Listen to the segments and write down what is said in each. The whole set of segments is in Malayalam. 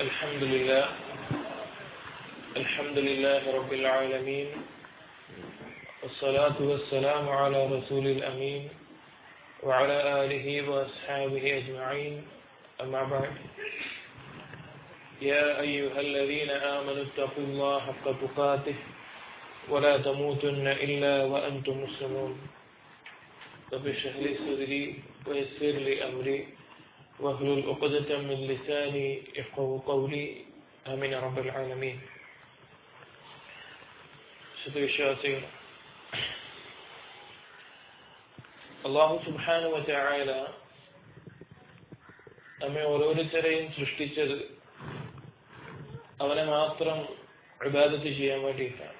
الحمد لله الحمد لله رب العالمين والصلاة والسلام على رسول الأمين وعلى آله وأصحابه أجمعين أما بعد يا أيها الذين آمنوا اتقوا الله حق تقاته ولا تموتن إلا وأنتم مسلمون رب اشرح لي صدري ويسر لي أمري واحلل عقدة من لساني يفقه قولي آمين يا رب العالمين സത്യവിശ്വാസികൾ അള്ളാഹു സുബാനു വചായ നമ്മെ ഓരോരുത്തരെയും സൃഷ്ടിച്ചത് അവനെ മാത്രം ഇബാദത്ത് ചെയ്യാൻ വേണ്ടിയിട്ടാണ്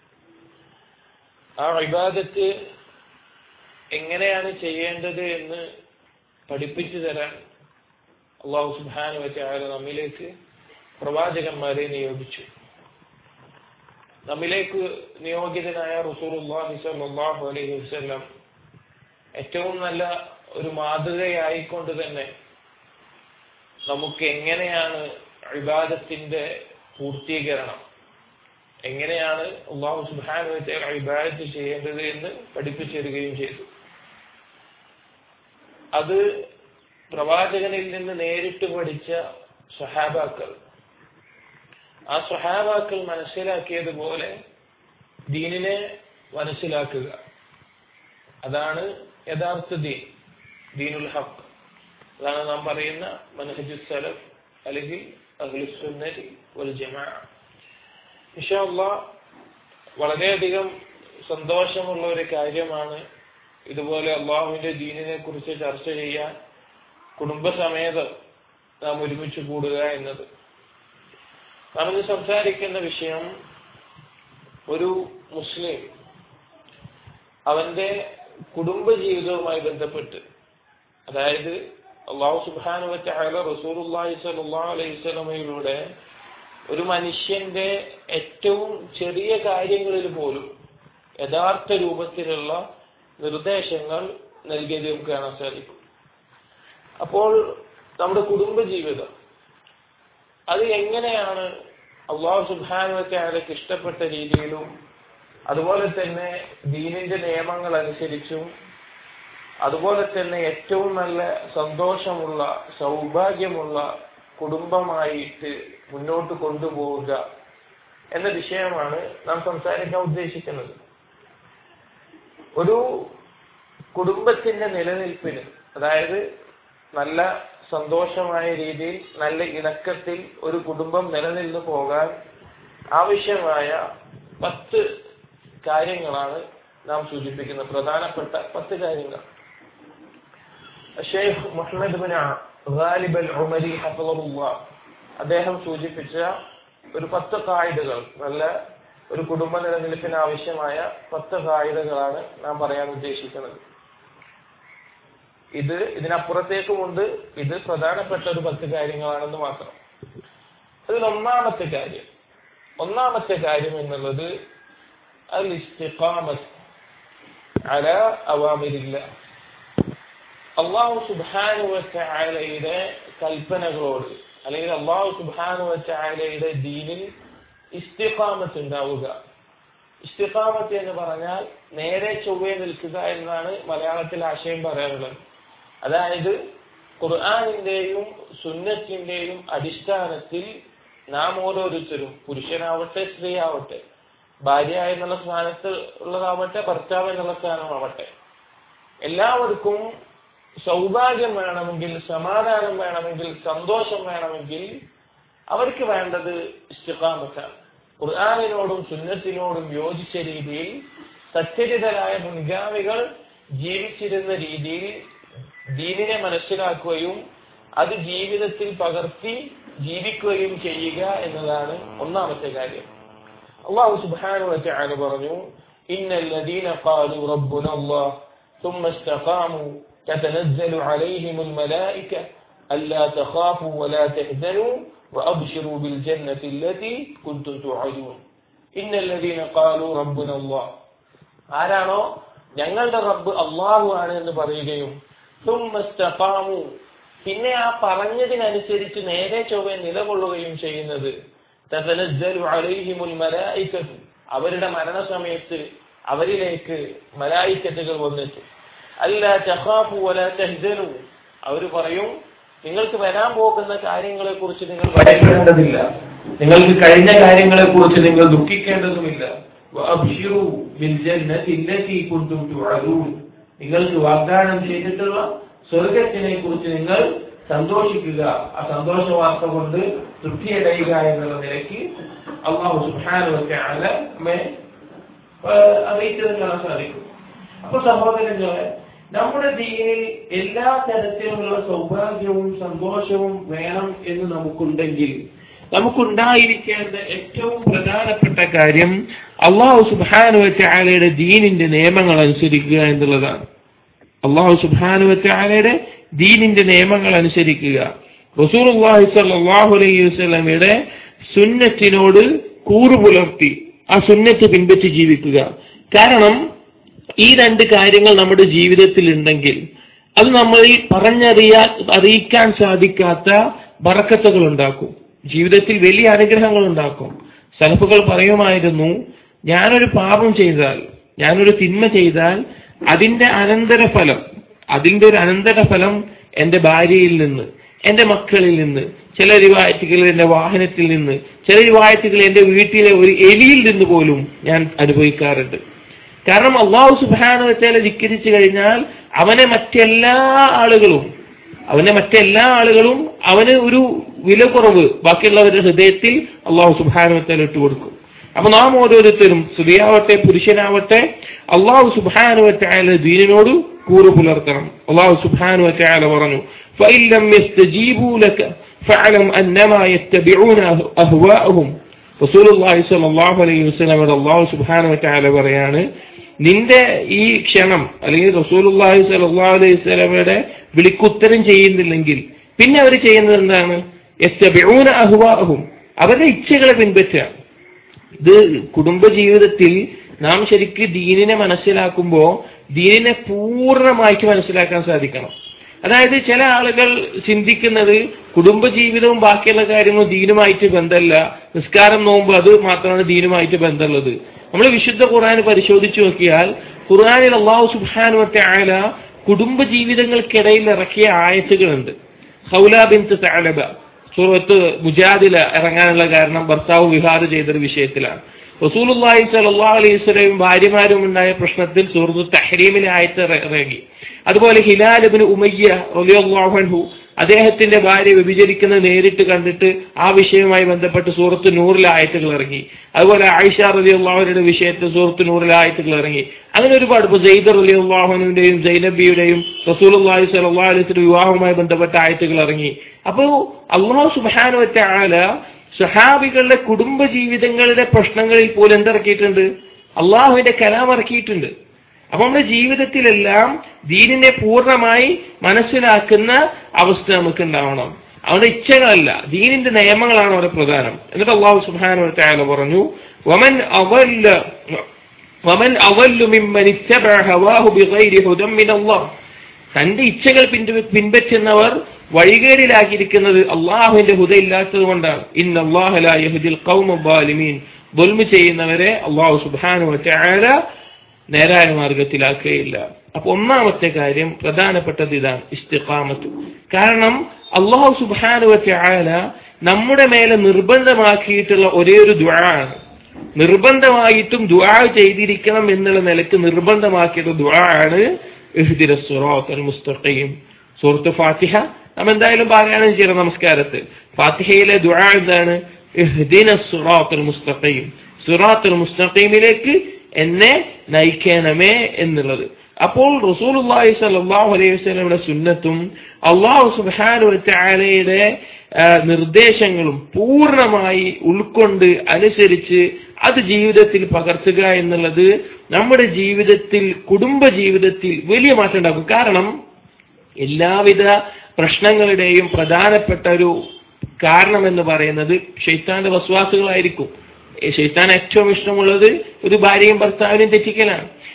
ആ ഇബാദത്ത് എങ്ങനെയാണ് ചെയ്യേണ്ടത് എന്ന് പഠിപ്പിച്ചു തരാൻ അള്ളാഹു സുബാനു വചായ നമ്മിലേക്ക് പ്രവാചകന്മാരെ നിയോഗിച്ചു നമ്മിലേക്ക് നിയോഗിതനായ റസൂലുള്ളാഹി സ്വല്ലല്ലാഹു അലൈഹി വസല്ലം ഏറ്റവും നല്ല ഒരു മാതൃകയായിക്കൊണ്ട് തന്നെ നമുക്ക് എങ്ങനെയാണ് ഇബാദത്തിന്റെ പൂർത്തീകരണം എങ്ങനെയാണ് അള്ളാഹു സുബാനു വെച്ചാൽ ഇബാദത്ത് ചെയ്യേണ്ടത് എന്ന് പഠിപ്പിച്ചു തരികയും ചെയ്തു അത് പ്രവാചകനിൽ നിന്ന് നേരിട്ട് പഠിച്ച സഹാബാക്കൾ ആ സ്വഹാബാക്കൾ മനസ്സിലാക്കിയതുപോലെ ദീനിനെ മനസ്സിലാക്കുക അതാണ് യഥാർത്ഥ ദീൻ ദീനുൽ ഹക്ക് അതാണ് നാം പറയുന്ന മനഹജു സലഫ് അല്ലെങ്കിൽ അഖിലുസുന്നരി വൽ ജമാ ഇൻഷാല്ല വളരെയധികം സന്തോഷമുള്ള ഒരു കാര്യമാണ് ഇതുപോലെ അള്ളാഹുവിന്റെ ദീനിനെ കുറിച്ച് ചർച്ച ചെയ്യാൻ കുടുംബസമേതം നാം ഒരുമിച്ച് കൂടുക എന്നത് നാം ഇന്ന് സംസാരിക്കുന്ന വിഷയം ഒരു മുസ്ലിം അവന്റെ കുടുംബജീവിതവുമായി ബന്ധപ്പെട്ട് അതായത് അള്ളാഹു സുബാനു വച്ചായ റസൂർഹി സലാ അലൈഹി സ്വലമയിലൂടെ ഒരു മനുഷ്യന്റെ ഏറ്റവും ചെറിയ കാര്യങ്ങളിൽ പോലും യഥാർത്ഥ രൂപത്തിലുള്ള നിർദ്ദേശങ്ങൾ നൽകിയത് നമുക്ക് കാണാൻ സാധിക്കും അപ്പോൾ നമ്മുടെ കുടുംബജീവിതം അത് എങ്ങനെയാണ് അള്ളാഹു സുബാനുവറ്റാലക്ക് ഇഷ്ടപ്പെട്ട രീതിയിലും അതുപോലെ തന്നെ ദീനിന്റെ നിയമങ്ങൾ അനുസരിച്ചും അതുപോലെ തന്നെ ഏറ്റവും നല്ല സന്തോഷമുള്ള സൗഭാഗ്യമുള്ള കുടുംബമായിട്ട് മുന്നോട്ട് കൊണ്ടുപോവുക എന്ന വിഷയമാണ് നാം സംസാരിക്കാൻ ഉദ്ദേശിക്കുന്നത് ഒരു കുടുംബത്തിന്റെ നിലനിൽപ്പിന് അതായത് നല്ല സന്തോഷമായ രീതിയിൽ നല്ല ഇണക്കത്തിൽ ഒരു കുടുംബം നിലനിന്ന് പോകാൻ ആവശ്യമായ പത്ത് കാര്യങ്ങളാണ് നാം സൂചിപ്പിക്കുന്നത് പ്രധാനപ്പെട്ട പത്ത് കാര്യങ്ങൾ Sheikh Muhammad bin Ghalib al Umari ഹഫള അദ്ദേഹം സൂചിപ്പിച്ച ഒരു പത്ത് കായികകൾ നല്ല ഒരു കുടുംബ നിലനിൽപ്പിന് ആവശ്യമായ പത്ത് കായികകളാണ് നാം പറയാൻ ഉദ്ദേശിക്കുന്നത് ഇത് ഇതിനപ്പുറത്തേക്കുമുണ്ട് ഇത് പ്രധാനപ്പെട്ട ഒരു പത്ത് കാര്യങ്ങളാണെന്ന് മാത്രം അതിൽ ഒന്നാമത്തെ കാര്യം ഒന്നാമത്തെ കാര്യം എന്നുള്ളത് അൽ ഇസ്തിഖാമത്ത് അല അവാമിരില്ല അള്ളാഹു സുബാനുവലയുടെ കൽപ്പനകളോട് അല്ലെങ്കിൽ അള്ളാഹു സുബാനുവലയുടെ ദീനിൽ ഇസ്തിഖാമത്ത് ഉണ്ടാവുക ഇസ്തിഖാമത്ത് എന്ന് പറഞ്ഞാൽ നേരെ ചൊവ്വേ നിൽക്കുക എന്നാണ് മലയാളത്തിൽ ആശയം പറയാറുള്ളത് അതായത് ഖുർആാനിന്റെയും സുന്നത്തിന്റെയും അടിസ്ഥാനത്തിൽ നാം ഓരോരുത്തരും പുരുഷനാവട്ടെ സ്ത്രീ ആവട്ടെ ഭാര്യ എന്നുള്ള സ്ഥാനത്ത് ഉള്ളതാവട്ടെ ഭർത്താവ് എന്നുള്ള സ്ഥാനമാവട്ടെ എല്ലാവർക്കും സൗഭാഗ്യം വേണമെങ്കിൽ സമാധാനം വേണമെങ്കിൽ സന്തോഷം വേണമെങ്കിൽ അവർക്ക് വേണ്ടത് ഇഷ്ടകാമത്താണ് ഖുർആാനിനോടും സുന്നത്തിനോടും യോജിച്ച രീതിയിൽ സച്ചരിതരായ മുൻഗാമികൾ ജീവിച്ചിരുന്ന രീതിയിൽ ദീനിനെ മനസ്സിലാക്കുകയും അത് ജീവിതത്തിൽ പകർത്തി ജീവിക്കുകയും ചെയ്യുക എന്നതാണ് ഒന്നാമത്തെ കാര്യം അള്ളാഹു സുബ്ഹാനഹു വതആല പറഞ്ഞു ഇന്നല്ലദീന ഖാലു റബ്ബുന അല്ലാഹ് ثم استقاموا تتنزل عليهم الملائكة ألا تخافوا ولا تحزنوا وأبشروا بالجنة التي كنتم توعدون إن الذين قالوا ربنا الله ആരാണോ ഞങ്ങളുടെ റബ്ബ് അള്ളാഹു ആണ് എന്ന് പറയുകയും ثم استقاموا പിന്നെ ആ പറഞ്ഞതിനനുസരിച്ച് നേരെ ചൊവ്വെ നിലകൊള്ളുകയും ചെയ്യുന്നത് തതനസ്സലു അലൈഹിമുൽ മലായികത്തു അവരുടെ മരണസമയത്ത് അവരിലേക്ക് മലായിക്കത്തുകൾ വന്നെത്തും അല്ല ചഹാഫു വല തഹ്സനു അവർ പറയും നിങ്ങൾക്ക് വരാൻ പോകുന്ന കാര്യങ്ങളെ കുറിച്ച് നിങ്ങൾ ഭയപ്പെടേണ്ടതില്ല നിങ്ങൾക്ക് കഴിഞ്ഞ കാര്യങ്ങളെ കുറിച്ച് നിങ്ങൾ ദുഃഖിക്കേണ്ടതുമില്ല വഅബ്ശിറൂ ബിൽ ജന്നതി അല്ലതി കുൻതും തുഅദൂൻ നിങ്ങൾക്ക് വാഗ്ദാനം ചെയ്തിട്ടുള്ള സ്വർഗത്തിനെ കുറിച്ച് നിങ്ങൾ സന്തോഷിക്കുക ആ സന്തോഷ വാർത്ത കൊണ്ട് തൃപ്തിയടയുക എന്നുള്ള നിലയ്ക്ക് അള്ളാഹു സുബ്ഹാനഹു വതആല നമ്മെ ഏഹ്, അറിയിച്ചത് കാണാൻ സാധിക്കും അപ്പൊ സഹോദരങ്ങളെ നമ്മുടെ ദീനിൽ എല്ലാ തരത്തിലുമുള്ള സൗഭാഗ്യവും സന്തോഷവും വേണം എന്ന് നമുക്കുണ്ടെങ്കിൽ നമുക്കുണ്ടായിരിക്കേണ്ട ഏറ്റവും പ്രധാനപ്പെട്ട കാര്യം അള്ളാഹു സുബാനു വച്ചാലയുടെ ദീനിന്റെ നിയമങ്ങൾ അനുസരിക്കുക എന്നുള്ളതാണ് അള്ളാഹു സുബാനു വച്ചാലയുടെ ദീനിന്റെ നിയമങ്ങൾ അനുസരിക്കുക റസൂൽ അള്ളാഹി സല്ലാഹു അലൈഹി വസ്ലമയുടെ സുന്നത്തിനോട് കൂറുപുലർത്തി ആ സുന്നത്ത് പിൻപറ്റി ജീവിക്കുക കാരണം ഈ രണ്ട് കാര്യങ്ങൾ നമ്മുടെ ജീവിതത്തിൽ ഉണ്ടെങ്കിൽ അത് നമ്മളിൽ പറഞ്ഞറിയാ അറിയിക്കാൻ സാധിക്കാത്ത ബറക്കത്തുകൾ ഉണ്ടാക്കും ജീവിതത്തിൽ വലിയ അനുഗ്രഹങ്ങൾ ഉണ്ടാക്കും സലഫുകൾ പറയുമായിരുന്നു ഞാനൊരു പാപം ചെയ്താൽ ഞാനൊരു തിന്മ ചെയ്താൽ അതിന്റെ അനന്തരഫലം അതിന്റെ ഒരു അനന്തരഫലം എന്റെ ഭാര്യയിൽ നിന്ന് എന്റെ മക്കളിൽ നിന്ന് ചില റിവായത്തുകളിൽ എന്റെ വാഹനത്തിൽ നിന്ന് ചില റിവായത്തുകളിൽ എന്റെ വീട്ടിലെ ഒരു എലിയിൽ നിന്ന് പോലും ഞാൻ അനുഭവിക്കാറുണ്ട് കാരണം അള്ളാഹു സുബാന വെച്ചാൽ ധിക്കരിച്ചു കഴിഞ്ഞാൽ അവനെ മറ്റെല്ലാ ആളുകളും അവനെ മറ്റെല്ലാ ആളുകളും അവന് ഒരു വില കുറവ് ബാക്കിയുള്ളവരുടെ ഹൃദയത്തിൽ അള്ളാഹു സുബാന വെച്ചാൽ ഇട്ടുകൊടുക്കും അപ്പൊ നാം ഓരോരുത്തരും സ്ത്രീയാവട്ടെ പുരുഷനാവട്ടെ അള്ളാഹു സുബാന വെച്ചാൽ ദീനിനോട് കൂറു പുലർത്തണം അള്ളാഹു സുബാന വെച്ചാൽ പറഞ്ഞു فإن لم يستجيبوا لك فاعلم أنما يتبعون أهواءهم റസൂൽ അള്ളാഹി സലാഹു അലൈഹി വസ്ലമയുടെ അള്ളാഹു സുബാന വറ്റാല പറയാണ് നിന്റെ ഈ ക്ഷണം അല്ലെങ്കിൽ റസൂൽ അള്ളാഹി സലാഹു അലൈഹി വസ്ലമയുടെ വിളിക്കുത്തരം ചെയ്യുന്നില്ലെങ്കിൽ പിന്നെ അവർ ചെയ്യുന്നത് എന്താണ് യസ്തബിഊന അഹ്വാഹും അവരുടെ ഇച്ഛകളെ പിൻപറ്റുക ഇത് കുടുംബജീവിതത്തിൽ നാം ശരിക്ക് ദീനിനെ മനസ്സിലാക്കുമ്പോൾ ദീനിനെ പൂർണ്ണമായിട്ട് മനസ്സിലാക്കാൻ സാധിക്കണം അതായത് ചില ആളുകൾ ചിന്തിക്കുന്നത് കുടുംബജീവിതവും ബാക്കിയുള്ള കാര്യങ്ങളും ദീനുമായിട്ട് ബന്ധമല്ല നിസ്കാരം നോമ്പ് അത് മാത്രമാണ് ദീനുമായിട്ട് ബന്ധമുള്ളത് നമ്മൾ വിശുദ്ധ ഖുർആൻ പരിശോധിച്ചു നോക്കിയാൽ ഖുർആനിൽ അള്ളാഹു സുബാനുവത്തെ ആയ കുടുംബജീവിതങ്ങൾക്കിടയിൽ ഇറക്കിയ ആയത്തുകളുണ്ട് ഹൗല ബിൻ തലബ സൂറത്ത് മുജാദില ഇറങ്ങാനുള്ള കാരണം ഭർത്താവ് വിഹാർ ചെയ്തൊരു വിഷയത്തിലാണ് റസൂലുള്ളാഹി സ്വല്ലല്ലാഹു അലൈഹി വസല്ലം ഭാര്യമാരും ഉണ്ടായ പ്രശ്നത്തിൽ സൂറത്ത് തഹ്രീമിലെ ആയത്ത് ഇറങ്ങി അതുപോലെ ഹിലാൽ ഇബ്നു ഉമയ്യ റളിയല്ലാഹു അൻഹു അദ്ദേഹത്തിന്റെ ഭാര്യ വ്യഭിചരിക്കുന്നത് നേരിട്ട് കണ്ടിട്ട് ആ വിഷയവുമായി ബന്ധപ്പെട്ട് സൂറത്ത് നൂറിലെ ആയത്തുകൾ ഇറങ്ങി അതുപോലെ ആയിഷ റളിയല്ലാഹുവിന്റെ വിഷയത്തിൽ സൂറത്ത് നൂറിലെ ആയത്തുകൾ ഇറങ്ങി അങ്ങനെ ഒരുപാട് ഇപ്പൊ സെയ്ദ് റളിയല്ലാഹുവിന്റെയും സൈനബിയുടെയും റസൂലുള്ളാഹി സ്വല്ലല്ലാഹു അലൈഹി വസല്ലം വിവാഹവുമായി ബന്ധപ്പെട്ട ആയത്തുകൾ ഇറങ്ങി അപ്പോൾ അള്ളാഹു സുബ്ഹാനഹു വ തആല സഹാബികളുടെ കുടുംബ ജീവിതങ്ങളുടെ പ്രശ്നങ്ങളിൽ പോലും എന്തിറക്കിയിട്ടുണ്ട് അള്ളാഹുവിന്റെ കലാം ഇറക്കിയിട്ടുണ്ട് അപ്പൊ നമ്മുടെ ജീവിതത്തിലെല്ലാം ദീനിനെ പൂർണ്ണമായി മനസ്സിലാക്കുന്ന അവസ്ഥ നമുക്ക് ഉണ്ടാവണം അവരുടെ ഇച്ഛകളല്ല ദീനിന്റെ നിയമങ്ങളാണ് അവിടെ പ്രധാനം എന്നിട്ട് അള്ളാഹു സുബാന താല പറഞ്ഞു വമൻ അവല്ല വമൻ അവല്ലു മിമ്മൻ ഇത്തബഅ ഹവാഹു ബിഗൈരി ഹുദം മിൻ അല്ലാഹ് തന്റെ ഇച്ഛകൾ പിൻപ- പിൻപറ്റുന്നവർ വഴികേടിലാക്കിയിരിക്കുന്നത് അള്ളാഹുവിന്റെ ഹുദ ഇല്ലാത്തത് കൊണ്ടാണ് ഇന്ന് അള്ളാഹുലിൽ കൗമീൻ ദുൽമ ചെയ്യുന്നവരെ അള്ളാഹു സുബാനു വറ്റാല നേരായ മാർഗത്തിലാക്കുകയില്ല അപ്പൊ ഒന്നാമത്തെ കാര്യം പ്രധാനപ്പെട്ടത് ഇതാണ് ഇസ്തിഖാമത്ത് കാരണം അള്ളാഹു സുബാനു വറ്റാല നമ്മുടെ മേലെ നിർബന്ധമാക്കിയിട്ടുള്ള ഒരേ ഒരു ദുആണ് നിർബന്ധമായിട്ടും ദുആ ചെയ്തിരിക്കണം എന്നുള്ള നിലക്ക് നിർബന്ധമാക്കിയിട്ടുള്ള ദുആണ് ഇഹ്ദിന സിറാത്തൽ മുസ്തഖീം സൂറത്ത് ഫാത്തിഹ നാം എന്തായാലും പാരായണം ചെയ്യണം നമസ്കാരത്തിൽ ഫാത്തിഹയിലെ ദുആ എന്താണ് ഇഹ്ദിന സിറാത്തൽ മുസ്തഖീം സിറാത്തുൽ മുസ്തഖീമിലേക്ക് എന്നെ നയിക്കണമേ എന്നുള്ളത് അപ്പോൾ റസൂലുള്ളാഹി സ്വല്ലല്ലാഹു അലൈഹി വസല്ലമയുടെ സുന്നത്തും അള്ളാഹു സുബ്ഹാനഹു വ തആലയുടെ ആ, നിർദ്ദേശങ്ങളും പൂർണ്ണമായി ഉൾക്കൊണ്ട് അനുസരിച്ച് അത് ജീവിതത്തിൽ പകർത്തുക എന്നുള്ളത് നമ്മുടെ ജീവിതത്തിൽ കുടുംബ ജീവിതത്തിൽ വലിയ മാറ്റം ഉണ്ടാക്കും കാരണം എല്ലാവിധ പ്രശ്നങ്ങളുടെയും പ്രധാനപ്പെട്ട ഒരു കാരണം എന്ന് പറയുന്നത് ഷെയ്ത്താന്റെ വസ്വാസുകളായിരിക്കും ഷെയ്ത്താൻ ഏറ്റവും ഇഷ്ടമുള്ളത് ഒരു ഭാര്യയും ഭർത്താവിനെയും തെറ്റിക്കലാണ്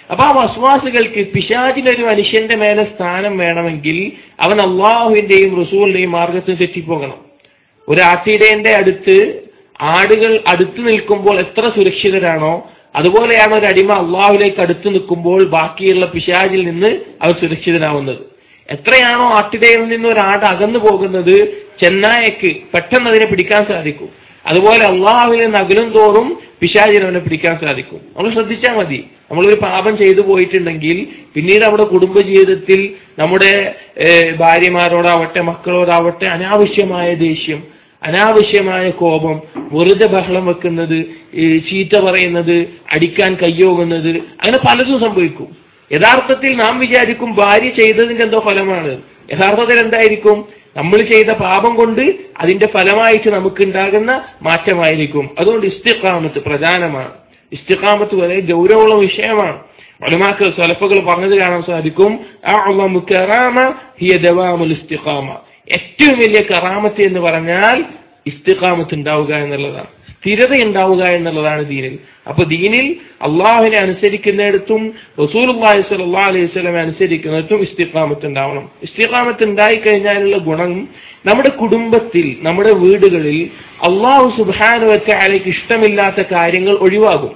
അപ്പൊ ആ വസ്വാസുകൾക്ക് പിശാചിനൊരു മനുഷ്യന്റെ മേലെ സ്ഥാനം വേണമെങ്കിൽ അവൻ അള്ളാഹുവിന്റെയും റസൂലിന്റെയും മാർഗത്തിൽ തെറ്റിപ്പോകണം ഒരു ആട്ടിടേന്റെ അടുത്ത് ആടുകൾ അടുത്ത് നിൽക്കുമ്പോൾ എത്ര സുരക്ഷിതരാണോ അതുപോലെയാണ് ഒരു അടിമ അള്ളാഹുലേക്ക് അടുത്ത് നിൽക്കുമ്പോൾ ബാക്കിയുള്ള പിശാചിൽ നിന്ന് അവർ സുരക്ഷിതനാവുന്നത് എത്രയാണോ ആട്ടിടയിൽ നിന്ന് ഒരു ആട് അകന്നു പോകുന്നത് ചെന്നായക്ക് പെട്ടെന്ന് അതിനെ പിടിക്കാൻ സാധിക്കും അതുപോലെ അള്ളാഹുവിൽ നിന്ന് അകലും തോറും പിശാചിനെ അവനെ പിടിക്കാൻ സാധിക്കും നമ്മൾ ശ്രദ്ധിച്ചാൽ മതി നമ്മളൊരു പാപം ചെയ്തു പോയിട്ടുണ്ടെങ്കിൽ പിന്നീട് നമ്മുടെ കുടുംബജീവിതത്തിൽ നമ്മുടെ ഏഹ്, ഭാര്യമാരോടാവട്ടെ മക്കളോടാവട്ടെ അനാവശ്യമായ ദേഷ്യം അനാവശ്യമായ കോപം വെറുതെ ബഹളം വെക്കുന്നത് ഈ ചീത്ത പറയുന്നത് അടിക്കാൻ കയ്യോകുന്നത് അങ്ങനെ പലതും സംഭവിക്കും യഥാർത്ഥത്തിൽ നാം വിചാരിക്കും ഭാര്യ ചെയ്തതിന്റെ എന്തോ ഫലമാണ് യഥാർത്ഥത്തിൽ എന്തായിരിക്കും നമ്മൾ ചെയ്ത പാപം കൊണ്ട് അതിന്റെ ഫലമായിട്ട് നമുക്ക് ഉണ്ടാകുന്ന മാറ്റമായിരിക്കും അതുകൊണ്ട് ഇസ്തിഖാമത്ത് പ്രധാനമാണ് ഇസ്തിഖാമത്ത് വളരെ ഗൗരവമുള്ള വിഷയമാണ് ഒലമാക്കൾ സ്വലഫുകൾ പറഞ്ഞത് കാണാൻ സാധിക്കും അഅ്ളമു കറാമ ഹിയ ദവാമുൽ ഇസ്തിഖാമ ഏറ്റവും വലിയ കറാമത്ത് എന്ന് പറഞ്ഞാൽ ഇസ്തിഖാമത്ത് ഉണ്ടാവുക എന്നുള്ളതാണ് സ്ഥിരത ഉണ്ടാവുക എന്നുള്ളതാണ് ദീനിൽ അപ്പൊ ദീനിൽ അള്ളാഹുവിനെ അനുസരിക്കുന്നിടത്തും റസൂലുള്ളാഹി സ്വല്ലല്ലാഹു അലൈഹി വസല്ലം അനുസരിക്കുന്നിടത്തും ഇസ്തിഖാമത്ത് ഉണ്ടാവണം ഇസ്തിഖാമത്ത് ഉണ്ടായി കഴിഞ്ഞാലുള്ള ഗുണം നമ്മുടെ കുടുംബത്തിൽ നമ്മുടെ വീടുകളിൽ അള്ളാഹു സുബാനുവറ്റ അലയ്ക്ക് ഇഷ്ടമില്ലാത്ത കാര്യങ്ങൾ ഒഴിവാകും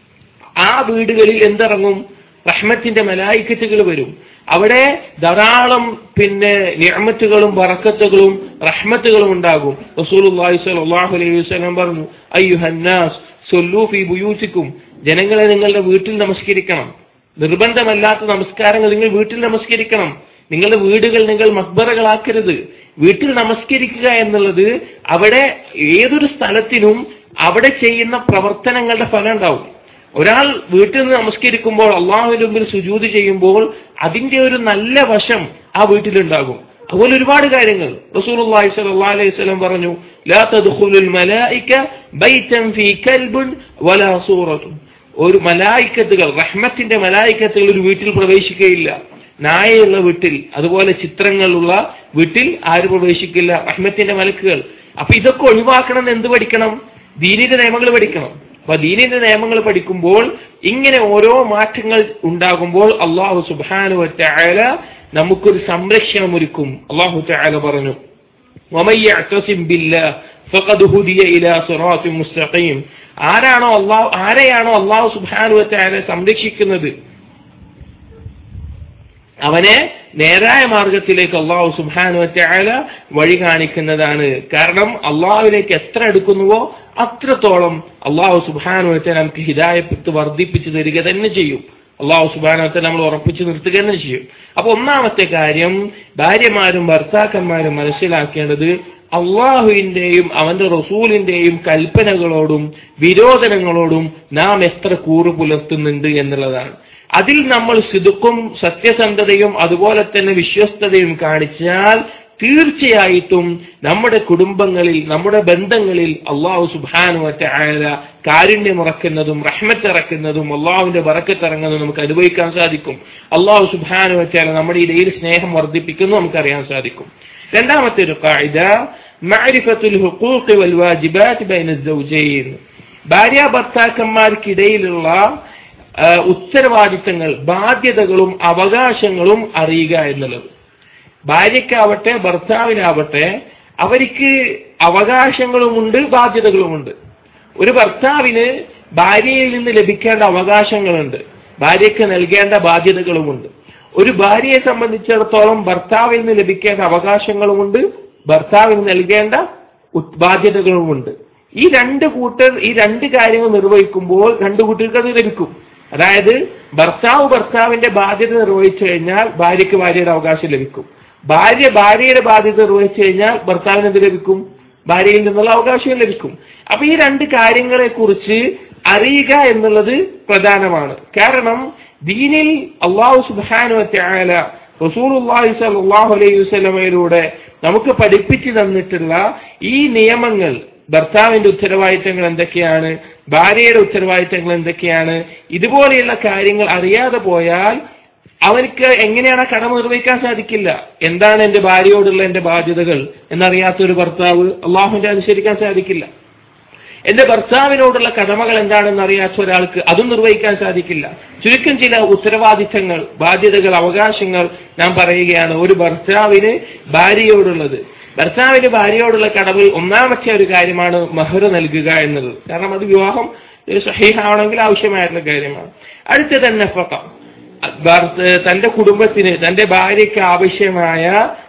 ആ വീടുകളിൽ എന്തിറങ്ങും റഹ്മത്തിന്റെ മലായിക്കത്തുകൾ വരും അവിടെ ധാരാളം പിന്നെ നിഅമത്തുകളും ബറക്കത്തുകളും റഹ്മത്തുകളും ഉണ്ടാകും റസൂലുള്ളാഹി സ്വല്ലല്ലാഹു അലൈഹി വസല്ലം പറഞ്ഞു അയ്യുഹന്നാസ് സൊല്ലു ഫീ ബുയൂത്തിക്കും ജനങ്ങളെ നിങ്ങളുടെ വീട്ടിൽ നമസ്കരിക്കണം നിർബന്ധമല്ലാത്ത നമസ്കാരങ്ങൾ നിങ്ങൾ വീട്ടിൽ നമസ്കരിക്കണം നിങ്ങളുടെ വീടുകൾ നിങ്ങൾ മക്ബറകളാക്കരുത് വീട്ടിൽ നമസ്കരിക്കുക എന്നുള്ളത് അവിടെ ഏതൊരു സ്ഥലത്തിനും അവിടെ ചെയ്യുന്ന പ്രവർത്തനങ്ങളുടെ ഫലം ഉണ്ടാവും ഒരാൾ വീട്ടിൽ നിന്ന് നമസ്കരിക്കുമ്പോൾ അള്ളാഹുവിന്റെ മുമ്പിൽ സുജൂത് ചെയ്യുമ്പോൾ അതിന്റെ ഒരു നല്ല വശം ആ വീട്ടിലുണ്ടാകും അതുപോലെ ഒരുപാട് കാര്യങ്ങൾ റസൂലുള്ളാഹി സ്വല്ലല്ലാഹു അലൈഹി വസല്ലം പറഞ്ഞു ലാ തദ്ഖുലുൽ മലായിക ബൈതൻ ഫീ കൽബുൻ വലാ സൂറത്തുൻ ഒരു മലായിക്കത്തുകൾ റഹ്മത്തിന്റെ മലായിക്കത്തുകൾ ഒരു വീട്ടിൽ പ്രവേശിക്കുകയില്ല നായയുള്ള വീട്ടിൽ അതുപോലെ ചിത്രങ്ങളുള്ള വീട്ടിൽ ആരും പ്രവേശിക്കില്ല റഹ്മത്തിന്റെ മലക്കുകൾ അപ്പൊ ഇതൊക്കെ ഒഴിവാക്കണം എന്ന് എന്ത് പഠിക്കണം ദീനിന്റെ നിയമങ്ങൾ പഠിക്കണം അപ്പൊ ദീനിന്റെ നിയമങ്ങൾ പഠിക്കുമ്പോൾ ഇങ്ങനെ ഓരോ മാറ്റങ്ങൾ ഉണ്ടാകുമ്പോൾ അള്ളാഹു സുബാനു വറ്റായാല നമുക്കൊരു സംരക്ഷണം ഒരുക്കും അള്ളാഹു ചായാല പറഞ്ഞു ومن يعتصم بالله فقد هدي الى صراط مستقيم ആരാണോ അള്ളാഹു ആരെയാണോ അള്ളാഹു സുബ്ഹാനഹു വതആല സംരക്ഷിക്കുന്നത് അവനെ നേരായ മാർഗത്തിലേക്ക് അള്ളാഹു സുബ്ഹാനഹു വതആല വഴി കാണിക്കുന്നതാണ് കാരണം അള്ളാഹുവിലേക്ക് എത്ര എടുക്കുന്നുവോ അത്രത്തോളം അള്ളാഹു സുബ്ഹാനഹു വതആല നമുക്ക് ഹിദായത്ത് വർദ്ധിപ്പിച്ചു തരിക തന്നെ ചെയ്യും അള്ളാഹു സുബാനത്തെ നമ്മൾ ഉറപ്പിച്ചു നിർത്തുക തന്നെ ചെയ്യും അപ്പൊ ഒന്നാമത്തെ കാര്യം ഭാര്യമാരും ഭർത്താക്കന്മാരും മനസ്സിലാക്കേണ്ടത് അള്ളാഹുവിന്റെയും അവന്റെ റസൂലിന്റെയും കൽപ്പനകളോടും വിരോധനങ്ങളോടും നാം എത്ര കൂറു പുലർത്തുന്നുണ്ട് എന്നുള്ളതാണ് അതിൽ നമ്മൾ സിതുക്കും സത്യസന്ധതയും അതുപോലെ തന്നെ വിശ്വസ്തതയും കാണിച്ചാൽ തീർച്ചയായിട്ടും നമ്മുടെ കുടുംബങ്ങളിൽ നമ്മുടെ ബന്ധങ്ങളിൽ അള്ളാഹു സുബാനു ആയ കാരുണ്യമിറക്കുന്നതും റഹ്മത്തിറക്കുന്നതും അള്ളാഹുവിന്റെ ബറക്കത്തിറങ്ങുന്നതും നമുക്ക് അനുഭവിക്കാൻ സാധിക്കും അള്ളാഹു സുബാനു വച്ചാൽ നമ്മുടെ ഇടയിൽ സ്നേഹം വർദ്ധിപ്പിക്കുന്നു നമുക്കറിയാൻ സാധിക്കും രണ്ടാമത്തെ ഒരു കായിക മഅരിഫത്തുൽ ഹുഖൂഖി വൽ വാജിബാത്ത് ബൈന സൗജൈൻ ഭാര്യ ഭർത്താക്കന്മാർക്കിടയിലുള്ള ആ, ഉത്തരവാദിത്തങ്ങൾ ബാധ്യതകളും അവകാശങ്ങളും അറിയുക എന്നുള്ളത് ഭാര്യയ്ക്കാവട്ടെ ഭർത്താവിനാവട്ടെ അവർക്ക് അവകാശങ്ങളുമുണ്ട് ബാധ്യതകളുമുണ്ട് ഒരു ഭർത്താവിന് ഭാര്യയിൽ നിന്ന് ലഭിക്കേണ്ട അവകാശങ്ങളുണ്ട് ഭാര്യയ്ക്ക് നൽകേണ്ട ബാധ്യതകളുമുണ്ട് ഒരു ഭാര്യയെ സംബന്ധിച്ചിടത്തോളം ഭർത്താവിൽ നിന്ന് ലഭിക്കേണ്ട അവകാശങ്ങളുമുണ്ട് ഭർത്താവിന് നൽകേണ്ട ഉത്- ബാധ്യതകളുമുണ്ട് ഈ രണ്ട് കൂട്ടർ ഈ രണ്ട് കാര്യങ്ങൾ നിർവഹിക്കുമ്പോൾ രണ്ട് കൂട്ടർക്ക് അത് ലഭിക്കും അതായത് ഭർത്താവ് ഭർത്താവിന്റെ ബാധ്യത നിർവഹിച്ചു കഴിഞ്ഞാൽ ഭാര്യയ്ക്ക് ഭാര്യയുടെ അവകാശം ലഭിക്കും ഭാര്യ ഭാര്യയുടെ ബാധ്യത നിർവഹിച്ചു കഴിഞ്ഞാൽ ഭർത്താവിന് എന്ത് ലഭിക്കും ഭാര്യയിൽ നിന്നുള്ള അവകാശം ലഭിക്കും അപ്പൊ ഈ രണ്ട് കാര്യങ്ങളെ കുറിച്ച് അറിയുക എന്നുള്ളത് പ്രധാനമാണ് കാരണം ദീനിൽ അള്ളാഹു സുബാനു ത്യാല റസൂലുള്ളാഹി സ്വല്ലല്ലാഹു അലൈഹി വസല്ലമയിലൂടെ നമുക്ക് പഠിപ്പിച്ചു തന്നിട്ടുള്ള ഈ നിയമങ്ങൾ ഭർത്താവിന്റെ ഉത്തരവാദിത്തങ്ങൾ എന്തൊക്കെയാണ് ഭാര്യയുടെ ഉത്തരവാദിത്തങ്ങൾ എന്തൊക്കെയാണ് ഇതുപോലെയുള്ള കാര്യങ്ങൾ അറിയാതെ പോയാൽ അവർക്ക് എങ്ങനെയാണ് ആ കടമ നിർവഹിക്കാൻ സാധിക്കില്ല എന്താണ് എന്റെ ഭാര്യയോടുള്ള എന്റെ ബാധ്യതകൾ എന്നറിയാത്ത ഒരു ഭർത്താവ് അള്ളാഹുവിന്റെ അനുസരിക്കാൻ സാധിക്കില്ല എന്റെ ഭർത്താവിനോടുള്ള കടമകൾ എന്താണെന്ന് അറിയാത്ത ഒരാൾക്ക് അതും നിർവഹിക്കാൻ സാധിക്കില്ല ചുരുക്കം ചില ഉത്തരവാദിത്തങ്ങൾ ബാധ്യതകൾ അവകാശങ്ങൾ നാം പറയുകയാണ് ഒരു ഭർത്താവിന് ഭാര്യയോടുള്ളത് ഭർത്താവിന് ഭാര്യയോടുള്ള കടവിൽ ഒന്നാമത്തെ ഒരു കാര്യമാണ് മഹർ നൽകുക എന്നത് കാരണം അത് വിവാഹം സഹീഹാണെങ്കിൽ ആവശ്യമായിട്ടുള്ള കാര്യമാണ് അടുത്തത് നഫക്ക ഭർത്ത- തന്റെ കുടുംബത്തിന് തന്റെ ഭാര്യയ്ക്ക് ആവശ്യമായ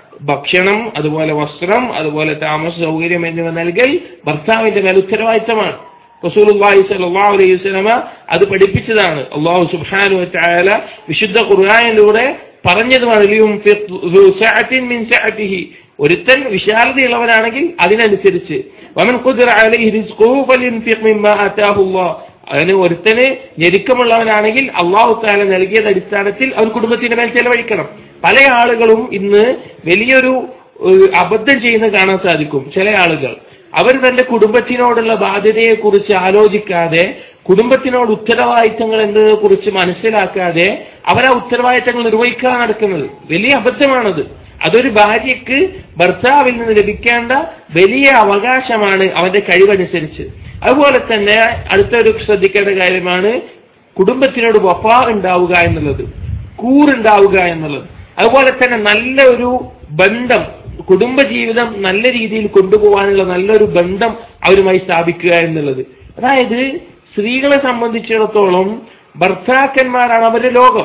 ഭക്ഷണം അതുപോലെ വസ്ത്രം അതുപോലെ താമസ സൗകര്യം എന്നിവ നൽകൽ ഭർത്താവിന്റെ മേൽ ഉത്തരവാദിത്തമാണ് റസൂലുള്ളാഹി സ്വല്ലല്ലാഹു അലൈഹി വസല്ലമ അത് പഠിപ്പിച്ചതാണ് അള്ളാഹു സുബ്ഹാനഹു വതആല വിശുദ്ധ ഖുർആനിലൂടെ പറഞ്ഞതുമാണ് ലിയുൻഫിഖ് ദു സഅത്തിൻ മിൻ സഅതിഹി ഒരുത്തൻ വിശാലതയുള്ളവനാണെങ്കിൽ അതിനനുസരിച്ച് വമൻ ഖുദിറ അലൈഹി റിസ്ഖുഹു ഫലിൻഫിഖ് മിമ്മാ ആതാഹു അല്ലാഹ് അതിന് ഒരുത്തന് ഞെരുക്കമുള്ളവനാണെങ്കിൽ അള്ളാഹു താല നൽകിയത് അടിസ്ഥാനത്തിൽ അവൻ കുടുംബത്തിന്റെ മേൽ ചെലവഴിക്കണം പല ആളുകളും ഇന്ന് വലിയൊരു ഏഹ്, അബദ്ധം ചെയ്യുന്ന കാണാൻ സാധിക്കും ചില ആളുകൾ അവർ തന്റെ കുടുംബത്തിനോടുള്ള ബാധ്യതയെ കുറിച്ച് ആലോചിക്കാതെ കുടുംബത്തിനോട് ഉത്തരവാദിത്തങ്ങൾ എന്നതിനെ കുറിച്ച് മനസ്സിലാക്കാതെ അവർ ആ ഉത്തരവാദിത്തങ്ങൾ നിർവഹിക്കാൻ നടക്കുന്നത് വലിയ അബദ്ധമാണത് അതൊരു ഭാര്യയ്ക്ക് ഭർത്താവിൽ നിന്ന് ലഭിക്കേണ്ട വലിയ അവകാശമാണ് അവന്റെ കഴിവനുസരിച്ച് അതുപോലെ തന്നെ അടുത്തൊരു ശ്രദ്ധിക്കേണ്ട കാര്യമാണ് കുടുംബത്തിനോട് വഫ ഉണ്ടാവുക എന്നുള്ളത് കൂറുണ്ടാവുക എന്നുള്ളത് അതുപോലെ തന്നെ നല്ല ഒരു ബന്ധം കുടുംബജീവിതം നല്ല രീതിയിൽ കൊണ്ടുപോകാനുള്ള നല്ലൊരു ബന്ധം അവരുമായി സ്ഥാപിക്കുക എന്നുള്ളത് അതായത് സ്ത്രീകളെ സംബന്ധിച്ചിടത്തോളം ഭർത്താക്കന്മാരാണ് അവരുടെ ലോകം